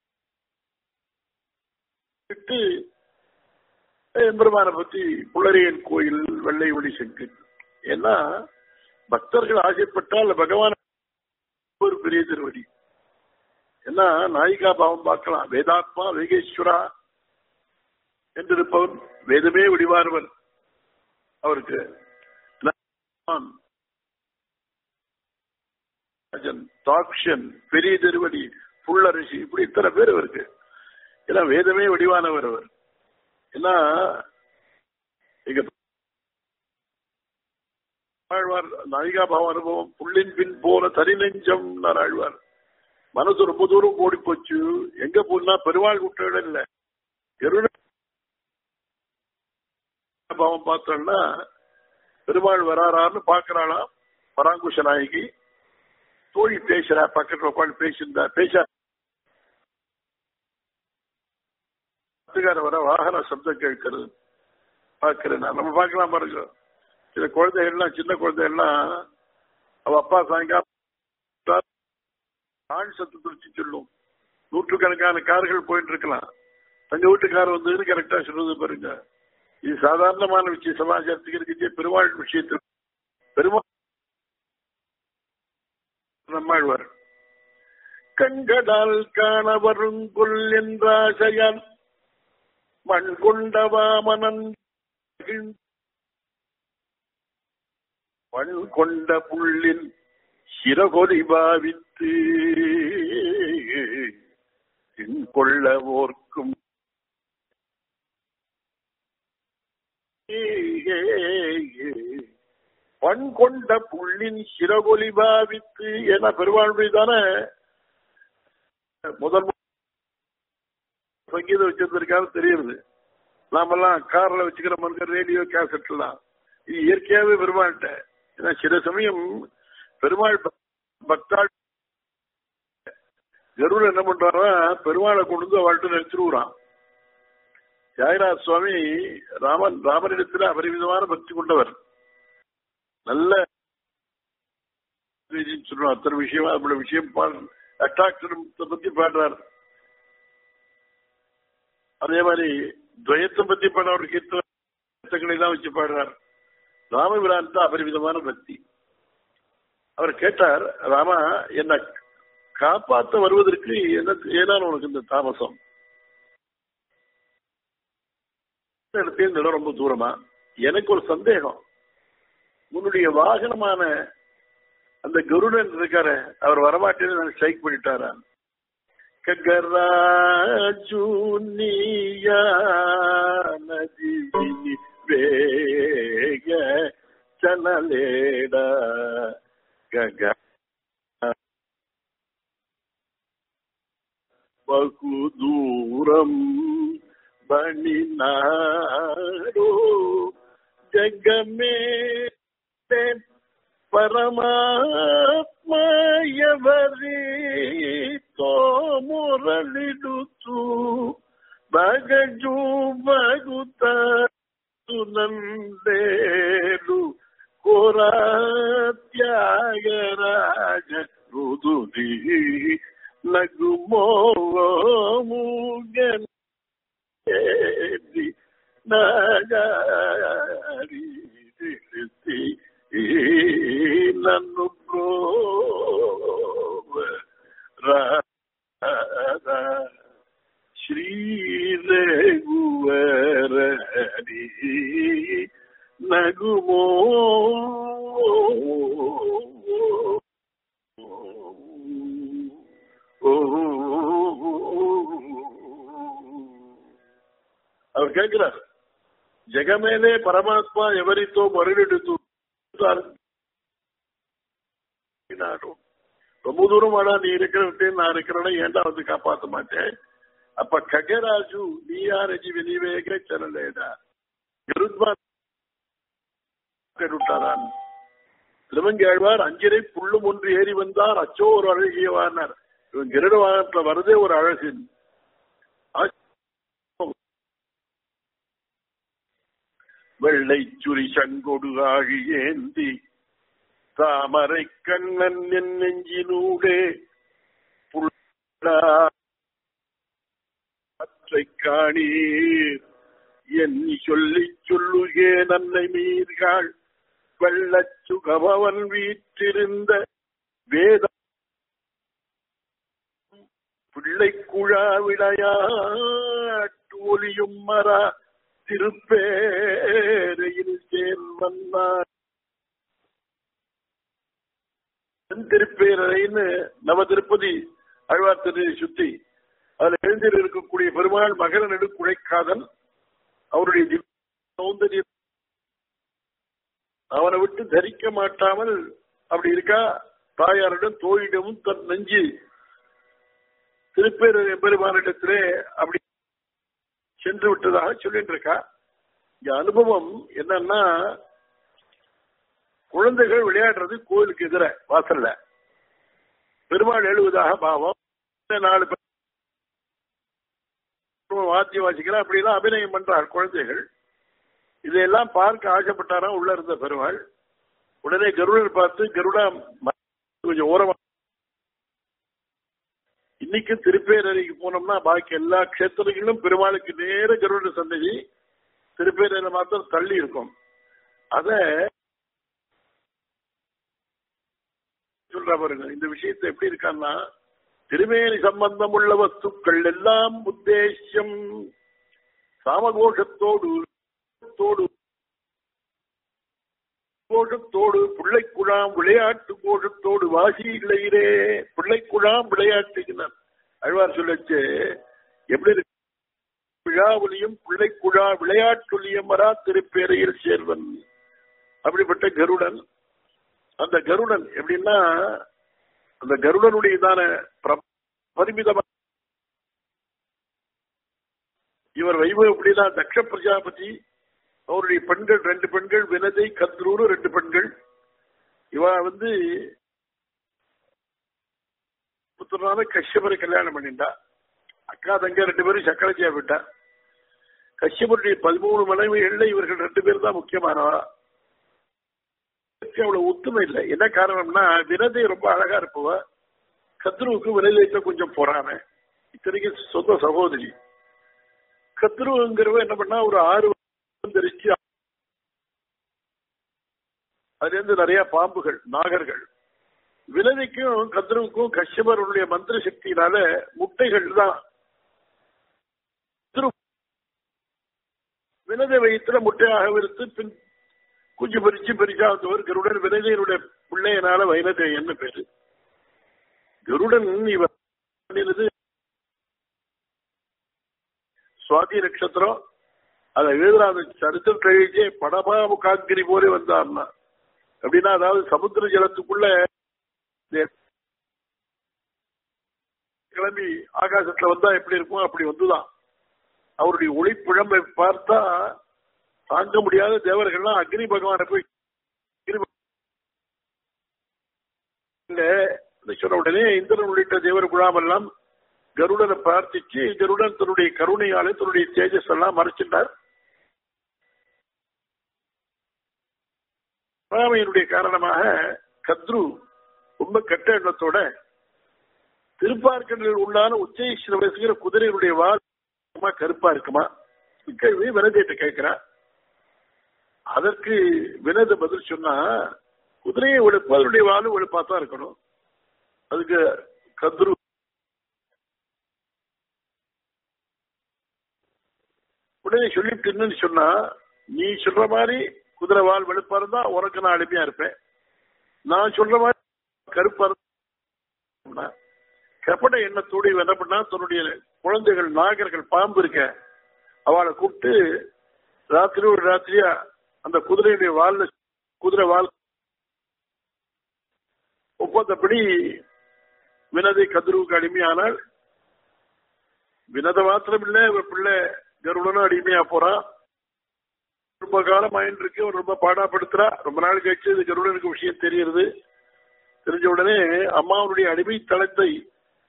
முன்னிட்டு எம்பெருமானை பத்தி புள்ளரியன் கோயில் வெள்ளை ஒளி செங்கு ஏன்னா பக்தர்கள் ஆசைப்பட்டால் பகவான் ஒரு பெரிய திருவடி ஏன்னா நாயிகா பாவம் பார்க்கலாம் வேதாத்மா வேகேஸ்வரா என்றிருப்பவன் வேதமே வடிவார்வன் அவருக்கு நான் ராஜன், தாக்ஷன் பெரிய திருவடி புள்ளரிசி இப்படி இத்தனை பேர் அவருக்கு ஏன்னா வேதமே வடிவானவர் அவர் ஏன்னா எங்க ஆழ்வார் நாயிகா பாவ அனுபவம் புள்ளின் பின் போன தனி நெஞ்சம் நான் ஆழ்வார் மனசு ரொம்ப தூரம் ஓடி போச்சு எங்க போனா பெருமாள் விட்ட இடம் இல்ல கருண பாவம் பார்த்தோம்னா பெருமாள் வராரான்னு பாக்குறாளாம் பராங்குஷ நாயகி தோழி பேசுறா பக்கத்துல உட்காந்து பேசியிருந்தா பேச வர வாகன சப்தம் கேட்கிறது பாக்குறேன் நான். நம்ம பார்க்கலாம் பாருங்க சில குழந்தைகள்லாம் சின்ன குழந்தைகள்லாம் அவ அப்பா சாயங்காலம் ஆண் சத்தத்தை வச்சு சொல்லும் நூற்றுக்கணக்கான கார்கள் போயிட்டு இருக்கலாம் தங்க வீட்டுக்கார் வந்து கரெக்டா சொல்றது பாருங்க இது சாதாரணமான விஷயம் சமாச்சாரத்துக்கு இருக்குது பெருமாள் விஷயத்தில் பெருமாள் நம்மாழ்வார் கண்கடால் காண வருங்கொல் என்றாசையால் மண் கொண்டவாமனன் மண் கொண்ட புள்ளின் சிறகொலி பாவித்து கொள்ளவோர்க்கும் பண் கொண்ட புள்ளின் சிறகொலி பாவித்து என பெருவாழ்வுதான முதல் சங்கீதம் வச்சிருந்திருக்காரு தெரியுது நாமெல்லாம் கார்ல வச்சுக்கிற மனுஷன் ரேடியோ கேசட்லாம் இது இயற்கையாவே பெருமாள்கிட்ட ஏன்னா சில சமயம் பெருமாள் ப- பக்தாள் கருடன் என்ன பண்றாரா பெருமாளை கொண்டு வந்து அவள்கிட்ட நிறுத்திடுவான் தியாகராஜ சுவாமி ராமன் ராமனிடத்தில் அபரிமிதமான பக்தி கொண்டவர் நல்ல சொல்றோம் அத்தனை விஷயமா அப்படி விஷயம் அட்டாட்சரத்தை பத்தி பாடுறார் அதே மாதிரி துவயத்தை பத்தி பாடுற கீர்த்தனை எல்லாம் வச்சு பாடுறார் ராமபிரான் தான் அபரிமிதமான பக்தி அவர் கேட்டார் ராமா என்ன காப்பாத்த வருவதற்கு என்ன ஏதான் உனக்கு இந்த தாமசம் இந்த இடத்துல இந்த இடம் ரொம்ப தூரமா எனக்கு ஒரு சந்தேகம் உன்னுடைய வாகனமான அந்த கருடன் இருக்காரு அவர் வரமாட்டேன்னு நான் ஸ்ட்ரைக் பண்ணிட்டாரா ககராஜு நீயா நதி வேக చనలేడా గగ బహు దూరం బణినాడు జగమే పరమాత్మ ఎవరితో మురళిడుతూ బగజు బగుత సునందేలు కోరా త్యాగరాజ రుదుది నగుమోముగని నగారి తెలిసి నన్ను ప్రోవ రాధా శ్రీరఘువరణి నగుమో அவர் கேட்கிறார் ஜெகமேலே பரமாத்மா ఎవరితో மறுநெடுத்து ரொம்ப தூரம் வாடா நீ இருக்கிற விட்டு நான் இருக்கிறேன்னா ஏன்டா வந்து காப்பாத்த மாட்டேன் அப்ப ககராஜு நீயா ரஜி வினிவேக செல்லலேடா கருத்மா விட்டாரான் திருவங்கி ஆழ்வார் அஞ்சிரை புல்லும் ஒன்று ஏறி வந்தார் அச்சோ ஒரு அழகியவானார் இவன் கிருட வாகனத்துல வரதே ஒரு அழகு வெள்ளை சுரி சங்கொடு ஆழி ஏந்தி தாமரை கண்ணன் என் நெஞ்சினூடே புள்ளை காணீர் எண்ணி சொல்லி சொல்லுகே நன்னை மீர்கள் வெள்ளச் சுகபவன் வீற்றிருந்த வேத பிள்ளை குழா விளையாட்டு ஒலியும் மரா திருப்பேரையில் சேர்வன்னார் திருப்பேரைன்னு நவ திருப்பதி அழ்வார் திருநெறி சுத்தி அதுல எழுந்தில் இருக்கக்கூடிய பெருமாள் மகர நெடு குழைக்காதன் அவருடைய திவ்ய சௌந்தரியம் அவனை விட்டு தரிக்க மாட்டாமல் அப்படி இருக்கா தாயாரிடம் தோழிடமும் தன் நெஞ்சு திருப்பேர் பெருமானிடத்திலே அப்படி சென்று விட்டதாக சொல்லிட்டு இருக்கா இந்த அனுபவம் என்னன்னா குழந்தைகள் விளையாடுறது கோயிலுக்கு எதிர வாசல்ல பெருமாள் எழுவதாக பாவம் நாலு பேர் வாத்தியம் வாசிக்கிறா அப்படிலாம் அபிநயம் பண்றார் குழந்தைகள் இதையெல்லாம் பார்க்க ஆசைப்பட்டாராம் உள்ள இருந்த பெருமாள் உடனே கருடர் பார்த்து கருடா கொஞ்சம் ஓரமா இன்னைக்கு திருப்பேரறைக்கு போனோம்னா பாக்கி எல்லா கஷேத்திரங்களிலும் பெருமாளுக்கு நேர கருட சன்னதி திருப்பேரையில மாத்திரம் தள்ளி இருக்கும் அத சொல்ற பாருங்க இந்த விஷயத்தை எப்படி இருக்கான்னா திருமேனி சம்பந்தம் உள்ள வஸ்துக்கள் எல்லாம் உத்தேசியம் சாமகோஷத்தோடு தோடு கோஷத்தோடு பிள்ளைக்குழாம் விளையாட்டு கோஷத்தோடு வாசி இல்லையிலே பிள்ளைக்குழாம் விளையாட்டுகிறார் அழ்வார் சொல்லச்சு எப்படி இருக்கு விழாவலியும் பிள்ளைக்குழா விளையாட்டுலியம் வரா திருப்பேரையில் சேர்வன் அப்படிப்பட்ட கருடன் அந்த கருடன் எப்படின்னா அந்த கருடனுடையதான பரிமிதமா இவர் வைபவ எப்படின்னா தக்ஷ பிரஜாபதி அவருடைய பெண்கள் ரெண்டு பெண்கள் வினதை கத்ரூரு ரெண்டு பெண்கள் இவ வந்து புத்திரனால கஷ்யபரை கல்யாணம் பண்ணிட்டா அக்கா தங்க ரெண்டு பேரும் சக்கரச்சியா விட்டா கஷ்யபருடைய பதிமூணு மனைவிகள்ல இவர்கள் ரெண்டு பேர் தான் முக்கியமானவா அவ்வளவு ஒத்துமை இல்லை என்ன காரணம்னா வினதை ரொம்ப அழகா இருப்பவ கத்ருவுக்கு வினதைத்த கொஞ்சம் போறாம இத்தனைக்கும் சொந்த சகோதரி கத்ருங்கிறவ என்ன பண்ணா ஒரு ஆறு தெரிச்சு அதுல இருந்து நிறைய பாம்புகள் நாகர்கள் விலதிக்கும் கத்ருவுக்கும் கஷ்யபருடைய மந்திர சக்தியினால முட்டைகள் தான் வினதை வயிற்றுல முட்டையாக விருத்து பின் குஞ்சு பறிச்சு பெருசா வந்தவர் கருடன் வினதையனுடைய பிள்ளையனால வைனதேயன்னு பேரு கருடன் இவர் சுவாதி நட்சத்திரம் அதை எழுதுறாங்க சரித்திரம் கழிச்சே படபா முகாங்கிரி போல வந்தார்னா அப்படின்னா அதாவது சமுத்திர ஜலத்துக்குள்ள கிளம்பி ஆகாசத்துல வந்தா எப்படி இருக்கும் அப்படி வந்துதான் அவருடைய ஒளிப்பிழம்பை பார்த்தா தாங்க முடியாத தேவர்கள்லாம் அக்னி பகவானை போய் சொன்ன உடனே இந்திரன் உள்ளிட்ட தேவர் குழாமெல்லாம் கருடனை பிரார்த்திச்சு கருடன் தன்னுடைய கருணையாலே தன்னுடைய தேஜஸ் எல்லாம் மறைச்சிட்டார் பொறாமையினுடைய காரணமாக கத்ரு ரொம்ப கெட்ட எண்ணத்தோட திருப்பார்கடலில் உள்ளான உச்சேஸ்வர வயசுகிற குதிரையினுடைய வால் கருப்பா இருக்குமா கேள்வி வினதிட்ட கேட்கிறா அதற்கு வினத பதில் சொன்னா குதிரையை வெளுப்பு அதனுடைய வாலும் வெளுப்பா தான் இருக்கணும் அதுக்கு கத்ரு உடனே சொல்லிட்டு சொன்னா நீ சொல்ற மாதிரி குதிரை வால் வெளுப்பா இருந்தா உனக்கு நான் அடிமையா இருப்பேன் நான் சொல்ற மாதிரி கருப்பா இருந்தா கப்பட எண்ணத்தோடு என்ன பண்ணா தன்னுடைய குழந்தைகள் நாகர்கள் பாம்பு இருக்க அவளை கூப்பிட்டு ராத்திரி ஒரு ராத்திரியா அந்த குதிரையுடைய வால்ல குதிரை வால் ஒப்பந்தப்படி வினதை கதிரவுக்கு அடிமையானால் வினத மாத்திரம் இல்ல இவ பிள்ளை கருடனும் அடிமையா போறான் ரொம்ப காலம் ஆயிட்டு இருக்கு ரொம்ப பாடாப்படுத்துறா ரொம்ப நாள் கழிச்சு இது கருடனுக்கு விஷயம் தெரியுது தெரிஞ்ச உடனே அம்மாவுடைய அடிமை தளத்தை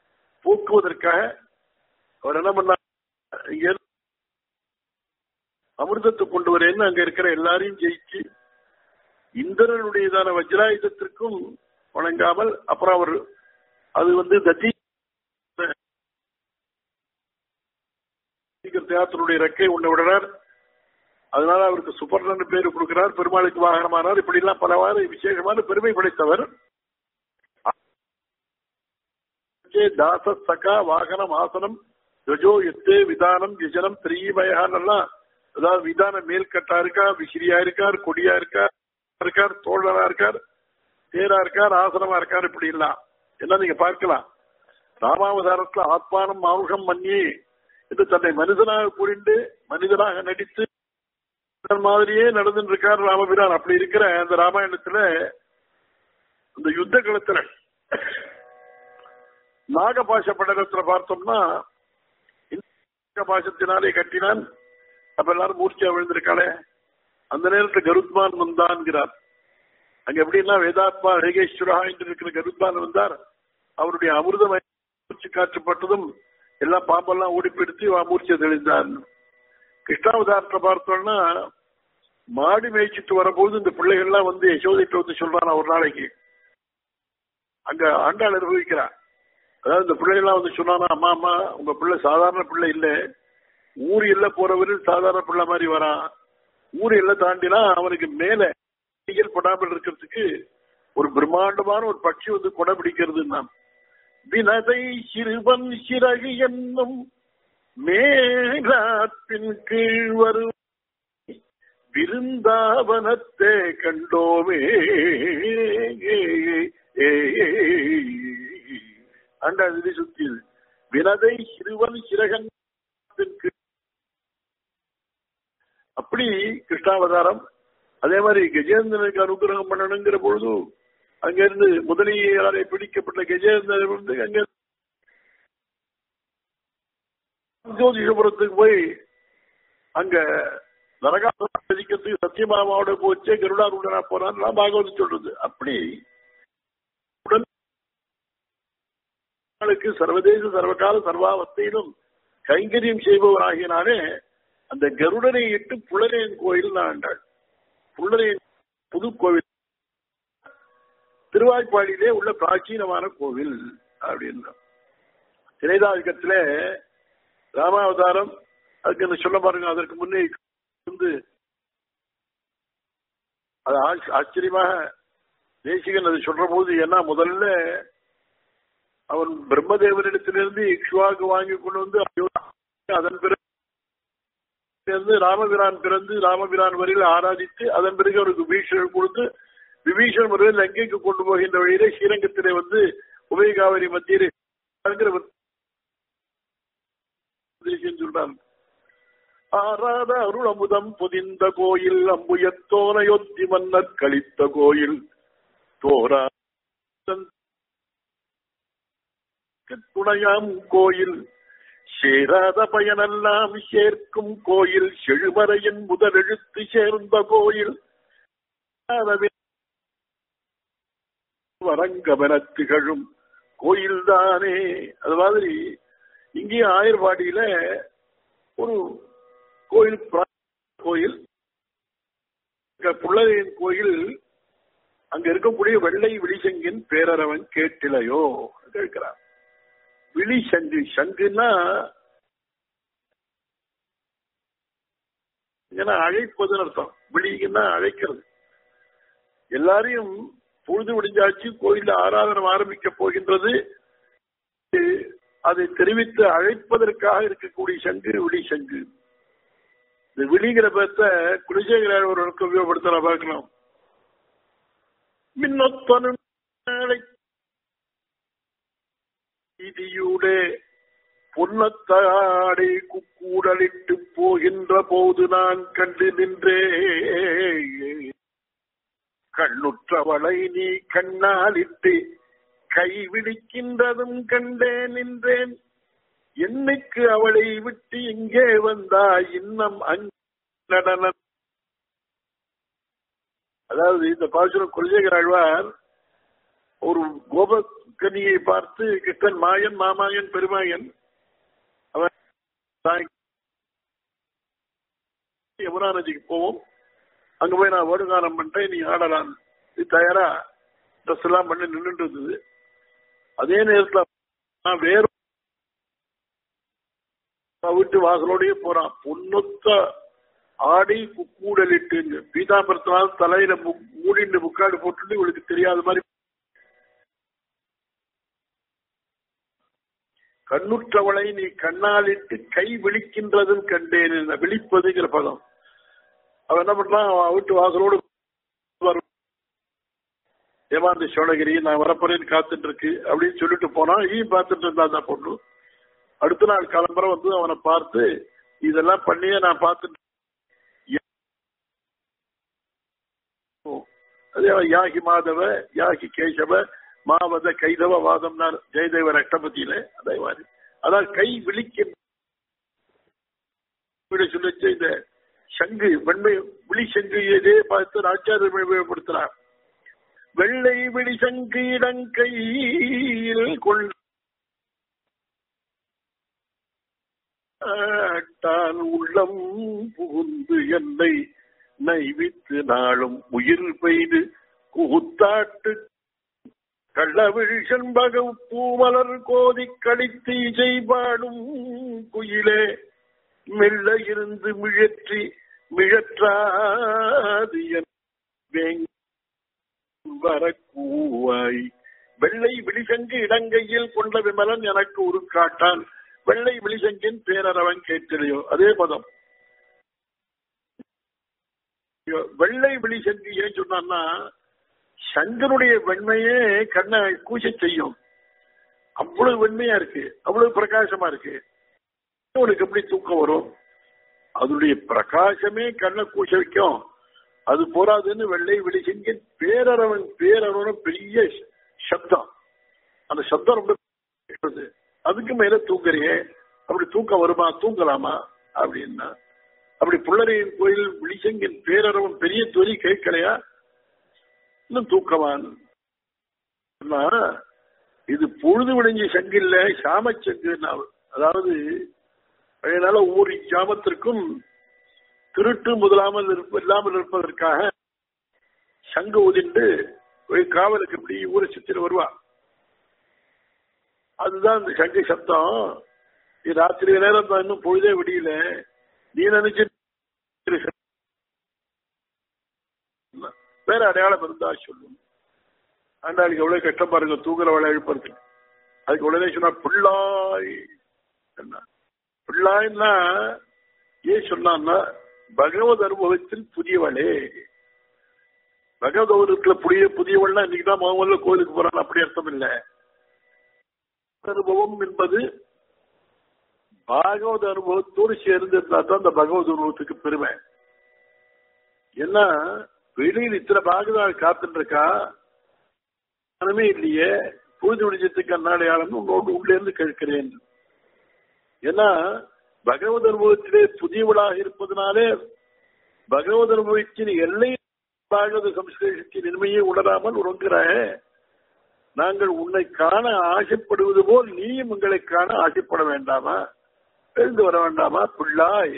போக்குவதற்காக அவர் என்ன பண்ண அமிர்தத்தை கொண்டு வரேன்னு அங்க இருக்கிற எல்லாரையும் ஜெயிச்சு இந்திரனுடையதான வஜ்ராயுதத்திற்கும் வணங்காமல் அப்புறம் அவர் அது வந்து தத்தி தியாத்தினுடைய ரெக்கை உன்னை விடுறார் அதனால அவருக்கு சுப்பர்ணன் பேரு கொடுக்கிறார் பெருமாளுக்கு வாகனமானார் இப்படி எல்லாம் பலவாறு விசேஷமான பெருமை படைத்தவர் தாச சகா வாகனம் ஆசனம் த்வஜோ எத்தே விதானம் யஜனம் திரீமயானெல்லாம் அதாவது விதான மேல்கட்டா இருக்கா விசிறியா இருக்கார் கொடியா இருக்கார் இருக்கார் தோழரா இருக்கார் தேரா இருக்கார் ஆசனமா இருக்கார் இப்படி எல்லாம் என்ன நீங்க பார்க்கலாம் ராமாவதாரத்துல ஆத்மானம் மானுஷம் மன்னி என்று தன்னை மனிதனாக புரிந்து மனிதனாக நடித்து மாதிரியே நடந்துட்டு இருக்கார் ராமபிரான் அப்படி இருக்கிற அந்த ராமாயணத்துல இந்த யுத்த களத்துல நாகபாஷ படலத்துல பார்த்தோம்னா பாசத்தினாலே கட்டினான் அப்ப எல்லாரும் மூர்ச்சியா விழுந்திருக்காளே அந்த நேரத்தில் கருத்மான் வந்தான்கிறார் அங்க எப்படின்னா வேதாத்மா ரேகேஸ்வரா என்று இருக்கிற கருத்மான் வந்தார் அவருடைய அமிர்தம் மூச்சு காற்றப்பட்டதும் எல்லாம் பாம்பெல்லாம் ஓடிப்படுத்தி மூர்ச்சியை தெளிந்தான் கிருஷ்ணாவதாரத்தை பார்த்தோம்னா மாடி மேய்ச்சிட்டு வரும்போது இந்த பிள்ளைகள்லாம் வந்து யசோதைட்டு வந்து சொல்றான் ஒரு நாளைக்கு அங்க ஆண்டாள் அனுபவிக்கிறான் அதாவது இந்த பிள்ளைகள்லாம் வந்து சொன்னானா அம்மா அம்மா உங்க பிள்ளை சாதாரண பிள்ளை இல்ல ஊர் இல்ல போறவரில் சாதாரண பிள்ளை மாதிரி வரான் ஊர் இல்ல தாண்டினா அவனுக்கு மேல படாமல் இருக்கிறதுக்கு ஒரு பிரம்மாண்டமான ஒரு பட்சி வந்து கொடை பிடிக்கிறதுன்னா வினதை சிறுவன் சிறகு என்னும் மேலாப்பின் கீழ் வரும் விருந்தாவனத்தே கண்டோமே அண்டா இது சுத்தியது வினதை சிறுவன் சிறகன் அப்படி கிருஷ்ணாவதாரம் அதே மாதிரி கஜேந்திரனுக்கு அனுகிரகம் பண்ணணுங்கிற பொழுது அங்கிருந்து முதலியாரை பிடிக்கப்பட்ட கஜேந்திரன் வந்து அங்க ஜோதிஷபுரத்துக்கு போய் அங்க நரகாதிக்கிறதுக்கு சத்தியமாமாவோட போச்சே கருடாருடனா போறான்னு பாகவதம் சொல்றது அப்படி சர்வதேச சர்வகால சர்வாவத்தையிலும் கைங்கரியம் செய்பவராகினாலே அந்த கருடனை இட்டு புலரேன் கோயில் ஆண்டாள் புள்ளரேன் புது கோவில் திருவாய்ப்பாடியிலே உள்ள பிராச்சீனமான கோவில் அப்படின்னா திரைதாதிக்கத்துல ராமாவதாரம் அதுக்கு சொல்ல பாருங்க அதற்கு முன்னே வந்து அது ஆச்சரியமாக தேசிகன் அது சொல்ற போது என்ன முதல்ல அவன் பிரம்மதேவனிடத்திலிருந்து இக்ஷுவாக்கு வாங்கி கொண்டு வந்து அதன் பிறகு ராமபிரான் பிறந்து ராமபிரான் வரையில் ஆராதித்து அதன் பிறகு அவருக்கு பீஷன் கொடுத்து விபீஷன் முறையில் லங்கைக்கு கொண்டு போகின்ற வழியிலே ஸ்ரீரங்கத்திலே வந்து உபயகாவரி மத்தியிலே சொல்றாங்க ஆராத அருள் அமுதம் பொதிந்த கோயில் அம்புயத்தோனையொத்தி மன்னர் கழித்த கோயில் தோரா துணையாம் கோயில் சேராத பயனெல்லாம் சேர்க்கும் கோயில் செழுமறையின் முதலெழுத்து சேர்ந்த கோயில் வரங்கமென திகழும் கோயில் தானே அது மாதிரி இங்கேயும் ஆயர்வாடியில ஒரு கோயில் கோயில் புள்ளரையன் கோயில் அங்க இருக்கக்கூடிய வெள்ளை விழிசங்கின் பேரரவன் கேட்டிலையோ கேட்கிறார் விழி சங்கு சங்குன்னா அழைப்பதுன்னு அர்த்தம் விழிங்கன்னா அழைக்கிறது எல்லாரையும் பொழுது விடிஞ்சாச்சு கோயில ஆராதனம் ஆரம்பிக்க போகின்றது அதை தெரிவித்து அழைப்பதற்காக இருக்கக்கூடிய சங்கு விழி சங்கு இந்த விழிங்கிற பேர்த்த குலசேகர ஒருவருக்கு உபயோகப்படுத்த பார்க்கலாம் மின்னொத்தனும் வீதியூடே பொன்னத்தாடை குக்கூடலிட்டு போகின்ற போது நான் கண்டு நின்றே கண்ணுற்றவளை நீ கண்ணாலிட்டு கைவிடிக்கின்றதும் கண்டே நின்றேன் என்னைக்கு அவளை விட்டு இங்கே வந்தா இன்னம் நடன அதாவது இந்த பாசுரம் கொள்கைகர் ஆழ்வார் ஒரு கோபக்கனியை பார்த்து கிருஷ்ணன் மாயன் மாமாயன் பெருமாயன் அவன் யமுனா நதிக்கு போவோம் அங்க போய் நான் வேடுகானம் பண்றேன் நீ ஆடலாம் இது தயாரா ட்ரெஸ் எல்லாம் பண்ணி நின்றுட்டு இருந்தது அதே நேரத்துல நான் வேற வீட்டு வாசலோடயே போறான் பொன்னொத்த ஆடி கூடலிட்டு பீதாபரத்தினால் தலையில மு- மூடிண்டு முக்காடு போட்டுட்டு இவளுக்கு தெரியாத மாதிரி கண்ணுற்றவளை நீ கண்ணாலிட்டு கை விழிக்கின்றதும் கண்டேன் என்ன விழிப்பதுங்கிற பதம் அவன் என்ன பண்றான் அவன் வீட்டு வாசலோடு வரும். ஏமாந்த சோழகிரி நான் வரப்போறேன்னு காத்துட்டு இருக்கு அப்படின்னு சொல்லிட்டு போனான் ஈ பார்த்துட்டு இருந்தா அந்த பொண்ணு அடுத்த நாள் கிளம்புற வந்து அவனை பார்த்து இதெல்லாம் பண்ணியே நான் பார்த்துட்டு அதே மாதிரி யாகி மாதவ யாகி கேசவ மாவத கைதவ வாதம்னார் ஜெயதேவ ரட்டபதியில அதே மாதிரி அதான் கை விழிக்க சொல்லிச்சு இந்த சங்கு வெண்மை விழி சங்கு இதே பார்த்து ஆச்சாரியர் உபயோகப்படுத்துறார் வெள்ளை விழி சங்கு இடங்கையில் கொண்ட ஆட்டான் உள்ளம் புகுந்து என்னை நைவித்து நாளும் உயிர் பெய்து குத்தாட்டு கள்ளவிழ் செண்பக பூமலர் கோதி கழித்து இசை பாடும் குயிலே மெல்ல இருந்து மிழற்றி மிழற்றாது என் வேங் வரக்கூவாய் வெள்ளை விழிசங்கு இடங்கையில் கொண்ட விமலன் எனக்கு ஒரு காட்டான் வெள்ளை விழிசங்கின் பேரரவன் கேட்கலையோ அதே பதம் வெள்ளை விழிசங்கு ஏன் சொன்னான்னா சங்கனுடைய வெண்மையே கண்ணை கூச செய்யும் அவ்வளவு வெண்மையா இருக்கு அவ்வளவு பிரகாசமா இருக்கு உனக்கு எப்படி தூக்கம் வரும் அதனுடைய பிரகாசமே கண்ணை கூச வைக்கும் அது போராதுன்னு வெள்ளை வெளிச்சங்கின் பேரரவன் பேரரவன் பெரிய சப்தம் அந்த சப்தம் ரொம்ப கேட்கிறது. அதுக்கு மேல தூங்குறியே அப்படி தூக்கம் வருமா தூங்கலாமா அப்படின்னா அப்படி புள்ளரையின் கோயில் விழிசங்கின் பேரரவன் பெரிய தொலி கேட்கலையா இன்னும் தூக்கவான் சொன்னா, இது பொழுது விடிஞ்ச சங்கு இல்ல சாமச்சங்கு அதாவது அதனால ஒவ்வொரு ஜாமத்திற்கும் திருட்டு முதலாமல் இருப்ப இல்லாமல் இருப்பதற்காக சங்கு உதிண்டு போய் காவலுக்கு இப்படி ஊரை சுத்திட்டு வருவா அதுதான் இந்த சங்கு சப்தம் இது ராத்திரி நேரம் தான் இன்னும் பொழுதே விடியல நீ நினைச்சு வேற அடையாளம் இருந்தா சொல்லும் ஆண்டாளுக்கு எவ்வளவு கஷ்டம் பாருங்க தூங்குறவளை எழுப்புறது அதுக்கு உடனே சொன்னா பிள்ளாய் என்ன பிள்ளாய்னா ஏன் சொன்னான்னா பகவத் அனுபவத்தில் புதியவளே பகவத் அனுபவத்துல புதிய புதியவள்னா இன்னைக்கு தான் முதல்ல கோயிலுக்கு போறான் அப்படி அர்த்தம் இல்ல அனுபவம் என்பது பாகவத அனுபவத்தோடு சேர்ந்து இருந்தா தான் அந்த பகவத் அனுபவத்துக்கு பெருமை ஏன்னா வெளியில் இத்தனை பாகவதால் காத்துட்டு இருக்கா மனமே இல்லையே பூஜை விடிஞ்சத்துக்கு அந்நாடையாளம் உன்னோடு உள்ளே இருந்து கேட்கிறேன் ஏன்னா பகவத் அனுபவத்திலே புதியவளாக இருப்பதனாலே பகவத் அனுபவத்தின் எல்லை பாகவத சம்ஸ்கிருதத்தின் இன்மையை உணராமல் உறங்குற நாங்கள் உன்னை காண ஆசைப்படுவது போல் நீயும் உங்களை காண ஆசைப்பட வேண்டாமா எழுந்து வர வேண்டாமா பிள்ளாய்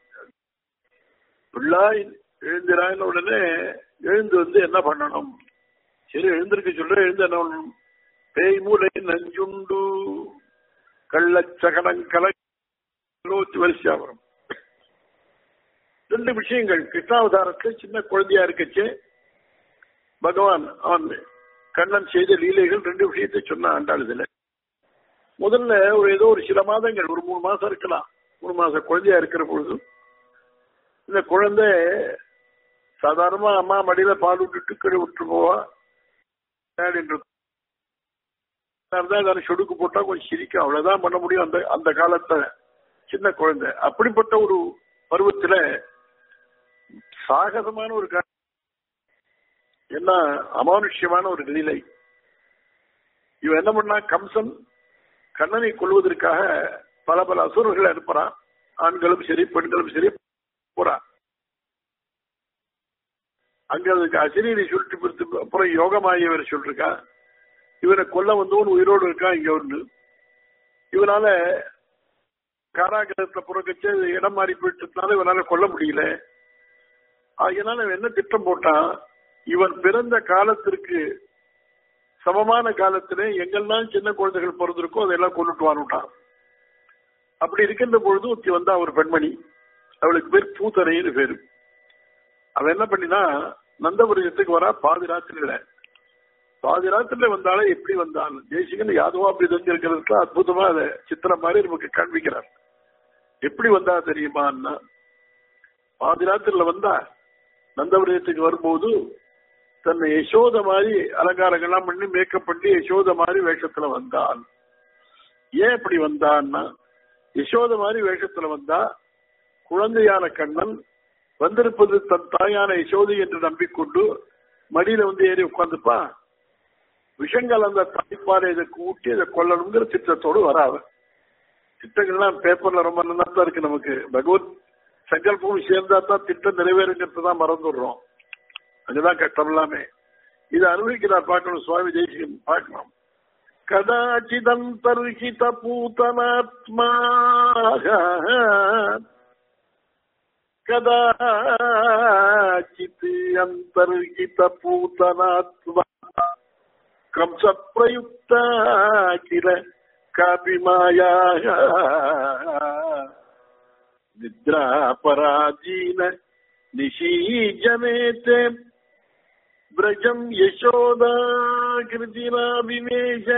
பிள்ளாய் எழுந்திரான உடனே எழுந்து வந்து என்ன பண்ணணும் சரி எழுந்திருக்க சொல்ற எழுந்து என்ன பண்ணணும் பேய் மூளை நஞ்சுண்டு கள்ளச்சகனம் கலை நூத்தி வரிசையா வரும் ரெண்டு விஷயங்கள் கிருஷ்ணாவதாரத்துல சின்ன குழந்தையா இருக்கச்சு பகவான் அவன் கண்ணன் செய்த லீலைகள் ரெண்டு விஷயத்தை சொன்ன ஆண்டாள் இதுல முதல்ல ஒரு ஏதோ ஒரு சில மாதங்கள் ஒரு மூணு மாசம் இருக்கலாம் மூணு மாசம் குழந்தையா இருக்கிற பொழுது இந்த குழந்தை சாதாரணமா அம்மா மடியில பால் விட்டுட்டு கீழே விட்டு போவா விளையாடிட்டு இருந்தா சொடுக்கு போட்டா கொஞ்சம் சிரிக்கும் அவ்வளவுதான் பண்ண முடியும் அந்த அந்த காலத்துல சின்ன குழந்தை அப்படிப்பட்ட ஒரு பருவத்துல சாகசமான ஒரு கா- என்ன அமானுஷ்யமான ஒரு நிலை இவன் என்ன பண்ணா கம்சன் கண்ணனை கொள்வதற்காக பல பல அசுரர்களை அனுப்புறான் ஆண்களும் சரி பெண்களும் சரி போறான் அங்க அதுக்கு அசிரியரை சொல்லிட்டு பிறகு அப்புறம் யோகமாயவர் சொல்லிருக்கா இவனை கொல்ல வந்தவன் உயிரோடு இருக்கான் இங்க ஒண்ணு இவனால காராகிரகத்தை புறக்கச்சு அது இடம் மாறி போயிட்டதுனால இவனால கொல்ல முடியல அதனால இவன் என்ன திட்டம் போட்டான் இவன் பிறந்த காலத்திற்கு சமமான காலத்திலே எங்கெல்லாம் சின்ன குழந்தைகள் பிறந்திருக்கோ அதெல்லாம் கொண்டுட்டு வானுட்டான் அப்படி இருக்கின்ற பொழுது ஒருத்தி வந்தா ஒரு பெண்மணி அவளுக்கு பேர் பூத்தரைன்னு பேரு அவன் என்ன பண்ணினா நந்தபுரியத்துக்கு வரா பாதி ராத்திரியில பாதி ராத்திரில வந்தாலே எப்படி வந்தான் தேசிகன் யாதவா அப்படி தெரிஞ்சிருக்கிறதுக்கு அற்புதமா அதை சித்திரம் மாதிரி நமக்கு காண்பிக்கிறார் எப்படி வந்தா தெரியுமான்னா பாதி ராத்திரில வந்தா நந்தபுரியத்துக்கு வரும்போது தன்னை யசோத மாதிரி அலங்காரங்கள்லாம் பண்ணி மேக்கப் பண்ணி யசோத மாதிரி வேஷத்துல வந்தான் ஏன் இப்படி வந்தான்னா யசோத மாதிரி வேஷத்துல வந்தா குழந்தையான கண்ணன் வந்திருப்பது தன் தாயான யசோதை என்று நம்பிக்கொண்டு மடியில வந்து ஏறி உட்காந்துப்பா விஷங்கள் அந்த தாய்ப்பாறை இதை கூட்டி இதை கொல்லணுங்கிற திட்டத்தோடு வராது திட்டங்கள்லாம் பேப்பர்ல ரொம்ப நல்லா தான் இருக்கு நமக்கு பகவத் சங்கல்பம் சேர்ந்தா தான் திட்டம் நிறைவேறுங்கிறது தான் மறந்துடுறோம் அங்கதான் கஷ்டம் எல்லாமே இதை அனுபவிக்கிறார் பார்க்கணும் சுவாமி தேசிகன் பார்க்கணும் கதாச்சிதந்தர்ஹித பூதனாத்மா கதாச்சித் அந்தர்ஹித பூதனாத்மா कंस प्रयुक्ता किल कापि माया निद्रापराधीन निशीजनेते व्रजम् यशोदा कृतिनाभिवेश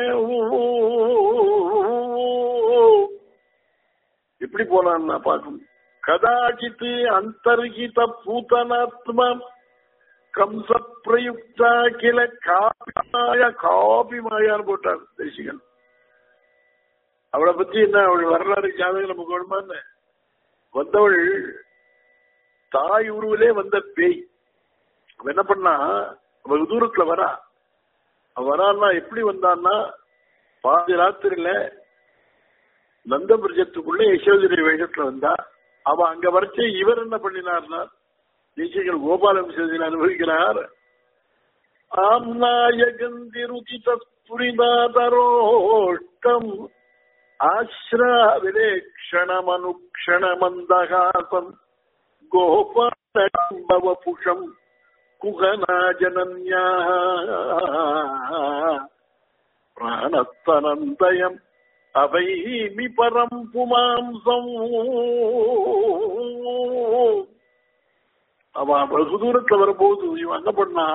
எப்படி போனான்னா பார்க்கும் கதாச்சித் அந்தர்கித பூதனாத்மா கம்ச பிரயுக்தா கில காபிமாய காபி மாயான்னு போட்டார் தேசிகன் அவளை பத்தி என்ன அவள் வரலாறு ஜாதகம் நமக்கு வேணுமான்னு வந்தவள் தாய் உருவிலே வந்த பேய் அவ என்ன பண்ணா அவ தூரத்துல வரா அவ வரான்னா எப்படி வந்தான்னா பாதி ராத்திரில நந்தபிரஜத்துக்குள்ள யசோதரி வேஷத்துல வந்தா அவ அங்க வரைச்சே இவர் என்ன பண்ணினார்னா தேசிகள் கோபாலம் செய்தியில் அனுபவிக்கிறார் ஆம்நாயகந்திருதிதஸ்புரிதாதரோஷ்டம் ஆശ്രാവിലേക്ഷണമനുക്ഷണമന്ദഹാസം ഗോപാലംബവപുഷം കുഹനാജനന്യാ പ്രാണസ്തനന്തയം അവൈമി പരം പുമാംസം அவன் வெகு தூரத்துல வரும்போது இவன் என்ன பண்ணா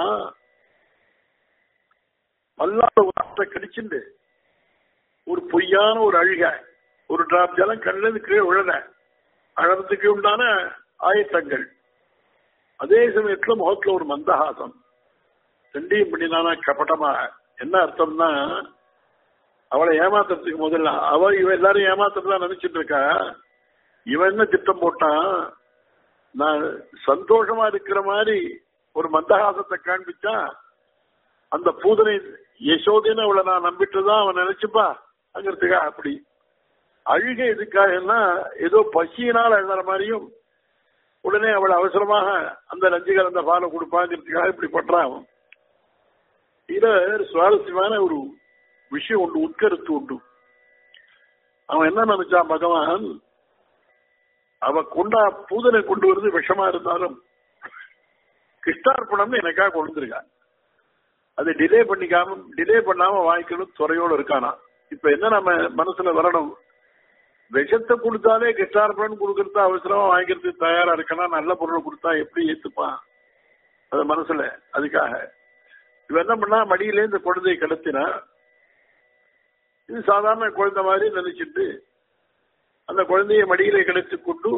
அல்லாத வார்த்தை கடிச்சுண்டு ஒரு பொய்யான ஒரு அழுக ஒரு டிராப் ஜலம் கண்ணிலிருந்து கீழே விழல அழறதுக்கு உண்டான ஆயத்தங்கள் அதே சமயத்துல முகத்துல ஒரு மந்தஹாசம் ரெண்டையும் பண்ணினானா கபட்டமா என்ன அர்த்தம்னா அவளை ஏமாத்துறதுக்கு முதல்ல அவ இவ எல்லாரும் ஏமாத்துறதா நினைச்சிட்டு இருக்கா இவன் என்ன திட்டம் போட்டான் நான் சந்தோஷமா இருக்கிற மாதிரி ஒரு மந்தகாசத்தை காண்பிச்சா அந்த பூதனை யசோதைன்னு அவளை நான் நம்பிட்டுதான் அவன் நினைச்சுப்பா அங்கிறதுக்கா அப்படி அழுகை எதுக்காகன்னா ஏதோ பசியினால் அழுகிற மாதிரியும் உடனே அவள் அவசரமாக அந்த நஞ்சு கலந்த பாலை கொடுப்பாங்கிறதுக்காக இப்படி பண்றான் இதுல சுவாரஸ்யமான ஒரு விஷயம் உண்டு உட்கருத்து உண்டு அவன் என்ன நினைச்சான் பகவான் அவ கொண்டா பூதனை கொண்டு வருது விஷமா இருந்தாலும் கிருஷ்ணார்ப்பணம்னு எனக்காக கொண்டு வந்திருக்கா அதை டிலே பண்ணிக்காம டிலே பண்ணாம வாங்கிக்கணும் துறையோடு இருக்கானா இப்ப என்ன நம்ம மனசுல வரணும் விஷத்தை கொடுத்தாலே கிருஷ்ணார்ப்பணம் கொடுக்கறதா அவசரமா வாங்கிக்கிறதுக்கு தயாரா இருக்கனா நல்ல பொருளை கொடுத்தா எப்படி ஏத்துப்பான் அது மனசுல அதுக்காக இவ என்ன பண்ணா மடியிலே இந்த குழந்தையை கடத்தினா இது சாதாரண குழந்தை மாதிரி நினைச்சிட்டு அந்த குழந்தையை மடியிலே கிடைத்து கொண்டு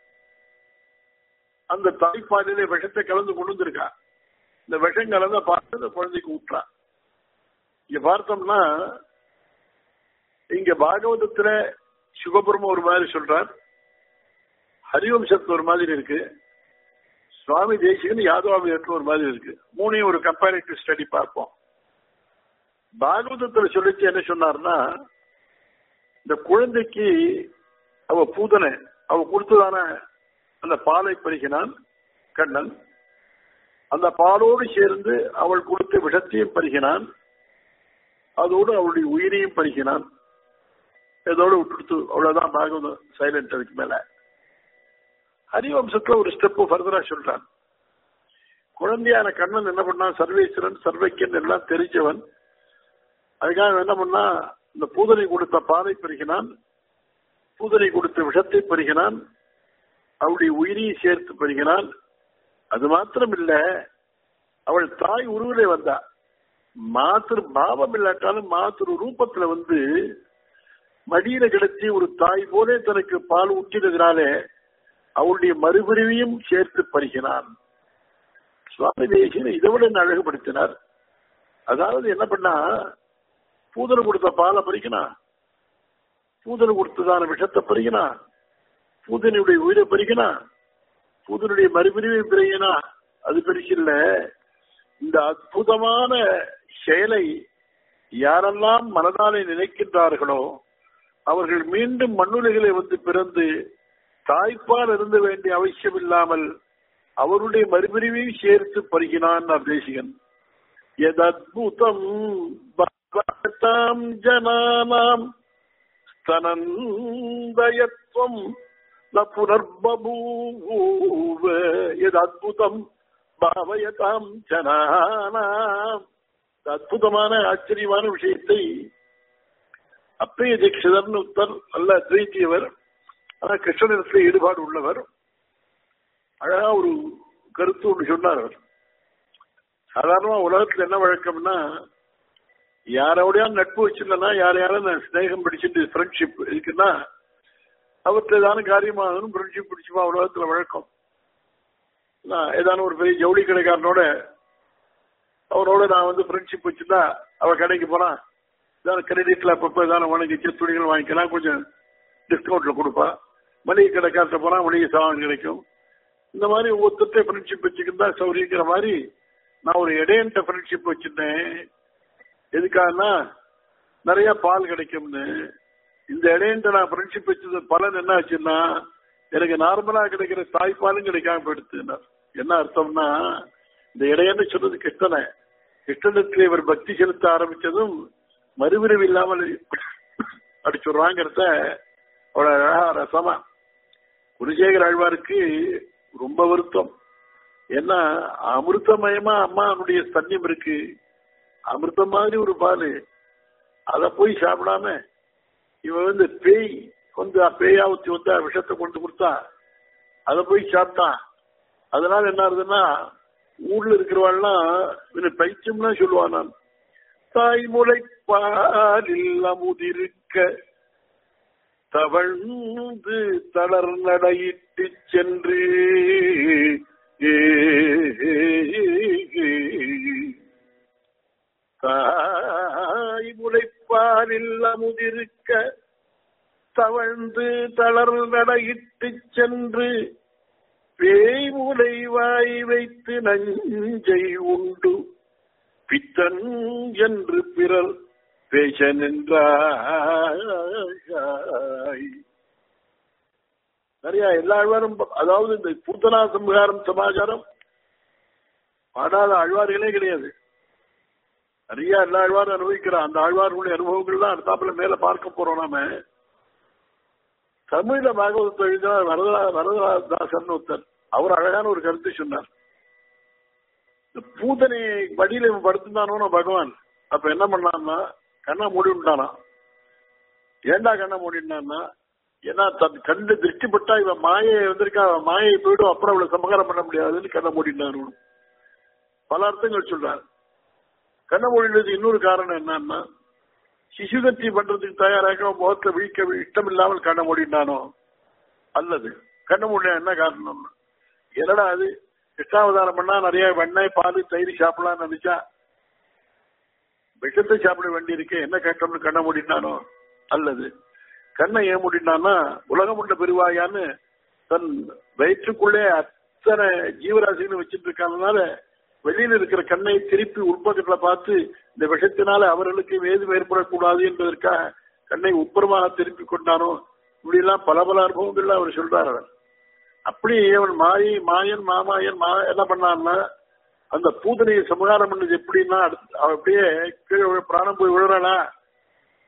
அந்த தாய்ப்பாலிலே விஷத்தை கலந்து கொண்டு வந்திருக்கா இந்த விஷம் கலந்த பார்த்து அந்த குழந்தைக்கு ஊற்றா இங்க பார்த்தோம்னா இங்க பாகவதத்துல சிவபெரும ஒரு மாதிரி சொல்றார் ஹரிவம்சத்து ஒரு மாதிரி இருக்கு சுவாமி தேசிகன் யாதவாபியத்துல ஒரு மாதிரி இருக்கு மூணையும் ஒரு கம்பேரிட்டிவ் ஸ்டடி பார்ப்போம் பாகவதத்துல சொல்லிச்சு என்ன சொன்னார்னா இந்த குழந்தைக்கு அவ பூதனை அவ கொடுத்ததான அந்த பாலை பருகினான் கண்ணன் அந்த பாலோடு சேர்ந்து அவள் கொடுத்த விஷத்தையும் பருகினான் அதோடு அவளுடைய உயிரையும் பருகினான் இதோட விட்டுடுத்து அவ்வளவுதான் பாகவதம் சைலண்ட் அதுக்கு மேல ஹரிவம்சத்துல ஒரு ஸ்டெப் ஃபர்தரா சொல்றான் குழந்தையான கண்ணன் என்ன பண்ணான் சர்வேஸ்வரன் சர்வைக்கன் எல்லாம் தெரிஞ்சவன் அதுக்காக என்ன பண்ணா இந்த பூதனை கொடுத்த பாலை பெருகினான் பூதனை கொடுத்த விஷத்தை பெருகினான் அவளுடைய உயிரியை சேர்த்து பெருகினான் அது மாத்திரம் இல்ல அவள் தாய் உருவிலே வந்தா மாத்திரு பாவம் இல்லாட்டாலும் மாத்திரு ரூபத்துல வந்து மடியில கிடத்தி ஒரு தாய் போலே தனக்கு பால் ஊட்டினதுனாலே அவளுடைய மறுபிரிவையும் சேர்த்து பருகினான் சுவாமி தேசியன் இதை விட என்ன அழகுபடுத்தினார் அதாவது என்ன பண்ணா பூதனை கொடுத்த பாலை பறிக்கினா பூதனை கொடுத்ததான விஷத்தை பறிக்கினா பூதனுடைய உயிரை பறிக்கினா பூதனுடைய மறுபிரிவை பிரிகினா அது பெருசில்ல இந்த அற்புதமான செயலை யாரெல்லாம் மனதாலே நினைக்கின்றார்களோ அவர்கள் மீண்டும் மண்ணுலைகளை வந்து பிறந்து தாய்ப்பால் இருந்த வேண்டிய அவசியம் இல்லாமல் அவருடைய மறுபிரிவையும் சேர்த்து பருகினான் தேசிகன் எதத்புதம் பகவதாம் ஜனானாம் ஸ்தனந்தயத்வம் ந புனர்பூவ எதத்புதம் பாவயதாம் ஜனானாம் அற்புதமான ஆச்சரியமான விஷயத்தை அப்பைய தீட்சிதர்னு ஒருத்தர் நல்ல அத்வைத்தியவர் ஆனா கிருஷ்ணனிடத்தில் ஈடுபாடு உள்ளவர் அழகா ஒரு கருத்து ஒன்று சொன்னார் அவர் சாதாரணமா உலகத்துல என்ன வழக்கம்னா யாரோடய நட்பு வச்சிருந்தனா யாரையாரும் நான் ஸ்நேகம் பிடிச்சிட்டு ஃப்ரெண்ட்ஷிப் இருக்குன்னா அவர்கிட்ட ஏதான காரியமாகணும் ஃப்ரெண்ட்ஷிப் பிடிச்சுமா உலகத்துல வழக்கம் ஏதான ஒரு பெரிய ஜவுளி கடைக்காரனோட அவரோட நான் வந்து ஃப்ரெண்ட்ஷிப் வச்சுட்டா அவ கடைக்கு போனா ஏதாவது கிரெடிட்ல அப்பப்போ ஏதாவது வாங்கிச்சு துணிகள் வாங்கிக்கலாம் கொஞ்சம் டிஸ்கவுண்ட்ல கொடுப்பா மளிகை கடைக்காரத்தை போனா மளிகை சாமான் கிடைக்கும் இந்த மாதிரி ஒவ்வொருத்தர்கிட்ட ஃப்ரெண்ட்ஷிப் வச்சுக்கிட்டா சௌரியங்கிற மாதிரி நான் ஒரு இடையன்ட்ட ஃப்ரெண்ட்ஷிப் வச்சிருந்தேன் எதுக்காகனா நிறைய பால் கிடைக்கும்னு இந்த இடையன்ட்ட நான் ஃப்ரெண்ட்ஷிப் வச்சது பலன் என்ன ஆச்சுன்னா எனக்கு நார்மலா கிடைக்கிற தாய்ப்பாலும் கிடைக்காம போயிடுத்து என்ன அர்த்தம்னா இந்த இடையன்னு சொன்னது கிருஷ்ணனை கிருஷ்ணனத்தில் இவர் பக்தி செலுத்த ஆரம்பிச்சதும் மறுவிரிவு இல்லாமல் அப்படி சொல்றாங்கிறத அவள அழகா ரசமா குருசேகர் ஆழ்வாருக்கு ரொம்ப வருத்தம் ஏன்னா அமிர்தமயமா அம்மானுடைய ஸ்தன்யம் இருக்கு அமிர்தம் மாதிரி ஒரு பால் அத போய் சாப்பிடாம இவன் வந்து பேய் வந்து பேயா ஊத்தி வந்து விஷத்தை கொண்டு கொடுத்தா அதை போய் சாப்பிட்டான் அதனால என்ன ஆகுதுன்னா ஊர்ல இருக்கிறவாள்லாம் பைத்தியம்னா சொல்லுவான் நான் தாய்மொழி பாலில் அமுதிருக்க தவழ்ந்து தளர் நடையிட்டு சென்று தாய் முளைப்பாலில் அமுதிருக்க தவழ்ந்து தளர் நடையிட்டு சென்று பேய் முலை வாய் வைத்து நஞ்சை உண்டு பித்தன் என்று பிறர் பேச நின்றாய் நிறைய எல்லா ஆழ்வாரும் அதாவது இந்த பூத்தனா சம்ஹாரம் சமாச்சாரம் பாடாத ஆழ்வார்களே கிடையாது நிறைய எல்லா ஆழ்வாரும் அனுபவிக்கிறான் அந்த ஆழ்வார்களுடைய அனுபவங்கள்லாம் அடுத்தாப்புல மேல பார்க்க போறோம் நாம தமிழ்ல பாகவதத்தை எழுதினார் வரதரா வரதராதாசன் ஒருத்தர் அவர் அழகான ஒரு கருத்து சொன்னார் இந்த பூதனை வடியில படுத்திருந்தானோ பகவான் அப்ப என்ன பண்ணான்னா கண்ணை மூடி விட்டானா ஏண்டா கண்ணை மூடினான்னா ஏன்னா தன் கண்டு திருஷ்டிப்பட்டா இவன் மாயை வந்திருக்கா மாயை போயிடும் அப்புறம் அவளை சமகாரம் பண்ண முடியாதுன்னு கண்ணை மூடினாரு பல அர்த்தங்கள் சொல்றாரு கண்ணை மூடினது இன்னொரு காரணம் என்னன்னா சிசுகத்தி பண்றதுக்கு தயாராக முகத்தை விழிக்க இஷ்டம் இல்லாமல் கண்ணை மூடினானோ அல்லது கண்ணை மூடினா என்ன காரணம் என்னடா அது கிருஷ்ணாவதாரம் பண்ணா நிறைய வெண்ணெய் பால் தயிர் சாப்பிடலாம்னு நினைச்சா விஷத்தை சாப்பிட வேண்டியிருக்கு என்ன கேட்டோம்னு கண்ணை மூடினானோ அல்லது கண்ணை ஏன் மூடினான்னா உலகம் உள்ள பெருவாயான்னு தன் வயிற்றுக்குள்ளே அத்தனை ஜீவராசின்னு வச்சுட்டு இருக்காதனால வெளியில இருக்கிற கண்ணை திருப்பி உட்பக்கத்துல பார்த்து இந்த விஷத்தினால அவர்களுக்கு வேது ஏற்படக்கூடாது என்பதற்காக கண்ணை உட்புறமாக திருப்பி கொண்டானோ இப்படி எல்லாம் பல பல அனுபவங்கள்ல அவர் சொல்றார் அவர் அப்படி அவன் மாயை மாயன் மாமாயன் மா என்ன பண்ணான்னா அந்த பூதனையை சமகாரம் பண்ணது எப்படின்னா அவ அப்படியே கீழே பிராணம் போய் விழுறாளா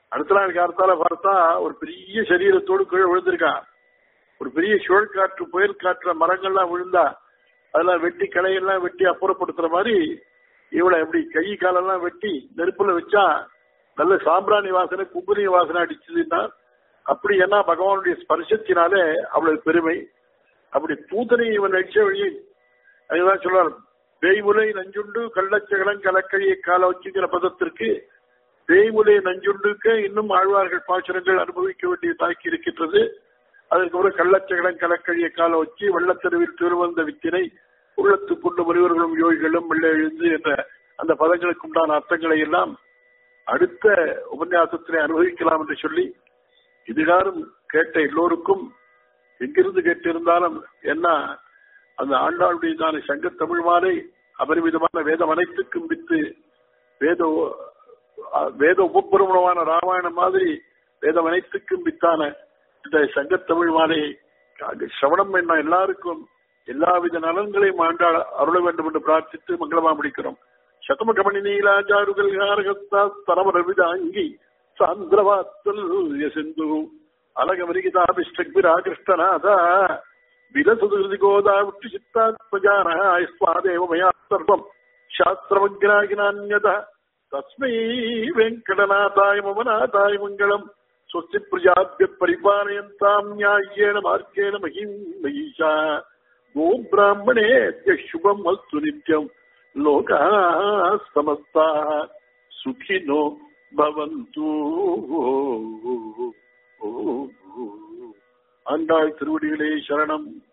அடுத்த நாள் காலத்தால பார்த்தா ஒரு பெரிய சரீரத்தோடு கீழே விழுந்திருக்கான் ஒரு பெரிய சுழல் காற்று புயல் காற்று மரங்கள்லாம் விழுந்தா அதெல்லாம் வெட்டி களையெல்லாம் வெட்டி அப்புறப்படுத்துற மாதிரி இவளை எப்படி கை காலெல்லாம் வெட்டி நெருப்புல வச்சா நல்ல சாம்பிராணி வாசனை கும்புனி வாசனை அடிச்சதுன்னா அப்படி என்ன பகவானுடைய ஸ்பர்சத்தினாலே அவளுக்கு பெருமை அப்படி பூதனை இவன் அடிச்ச வழியை அதுதான் சொல்றார் பேய்முலை நஞ்சுண்டு கள்ளச்சகலம் கலக்கழிய கால வச்சுங்கிற பதத்திற்கு பேய்முலை நஞ்சுண்டுக்க இன்னும் ஆழ்வார்கள் பாசுரங்கள் அனுபவிக்க வேண்டிய தாக்கி இருக்கின்றது அதுக்கப்புறம் கள்ளச்சகலம் கலக்கழிய கால வச்சு வெள்ளத்தெருவில் திருவந்த வித்தினை உள்ளத்து கொண்டு முனிவர்களும் யோகிகளும் வெள்ள எழுந்து என்ற அந்த பதங்களுக்கு உண்டான அர்த்தங்களை எல்லாம் அடுத்த உபன்யாசத்திலே அனுபவிக்கலாம் என்று சொல்லி இதுகாரும் கேட்ட எல்லோருக்கும் எங்கிருந்து கேட்டிருந்தாலும் என்ன அந்த ஆண்டாளுடையதான சங்க தமிழ் மாலை அபரிமிதமான வேதம் அனைத்துக்கும் வித்து வேத வேத உபபிரமணமான ராமாயணம் மாதிரி வேதம் அனைத்துக்கும் வித்தான இந்த சங்கத்தமிழ் மாலையை சிரவணம் என்ன எல்லாருக்கும் எல்லாவித நலன்களையும் ஆண்டாள் அருள வேண்டும் என்று பிரார்த்தித்து மங்களமா முடிக்கிறோம் சதமகமணி நீலாஜாருகள் ஹாரகத்தா தரமரவிதாங்கி சாந்திரவாத்தல் யசிந்து அலகமரிகிதாபிஷ்டக்பிரா கிருஷ்ணநாத விலசுதி கோதா விட்டு சித்தாத்மஜானஸ்வாதேவ மயா சர்வம் சாஸ்திரமக்னாகினான்யத தஸ்மை வெங்கடநாதாய மமநாதாய மங்களம் स्वस्ति प्रजाभ्य परिपालयन्ताम् न्याय्येन मार्गेण महीम् महीषा गो ब्राह्मणेभ्य शुभम् अस्तु नित्यम् लोकाः समस्ताः सुखिनो भवन्तु ஆண்டாள் திருவடிகளே சரணம்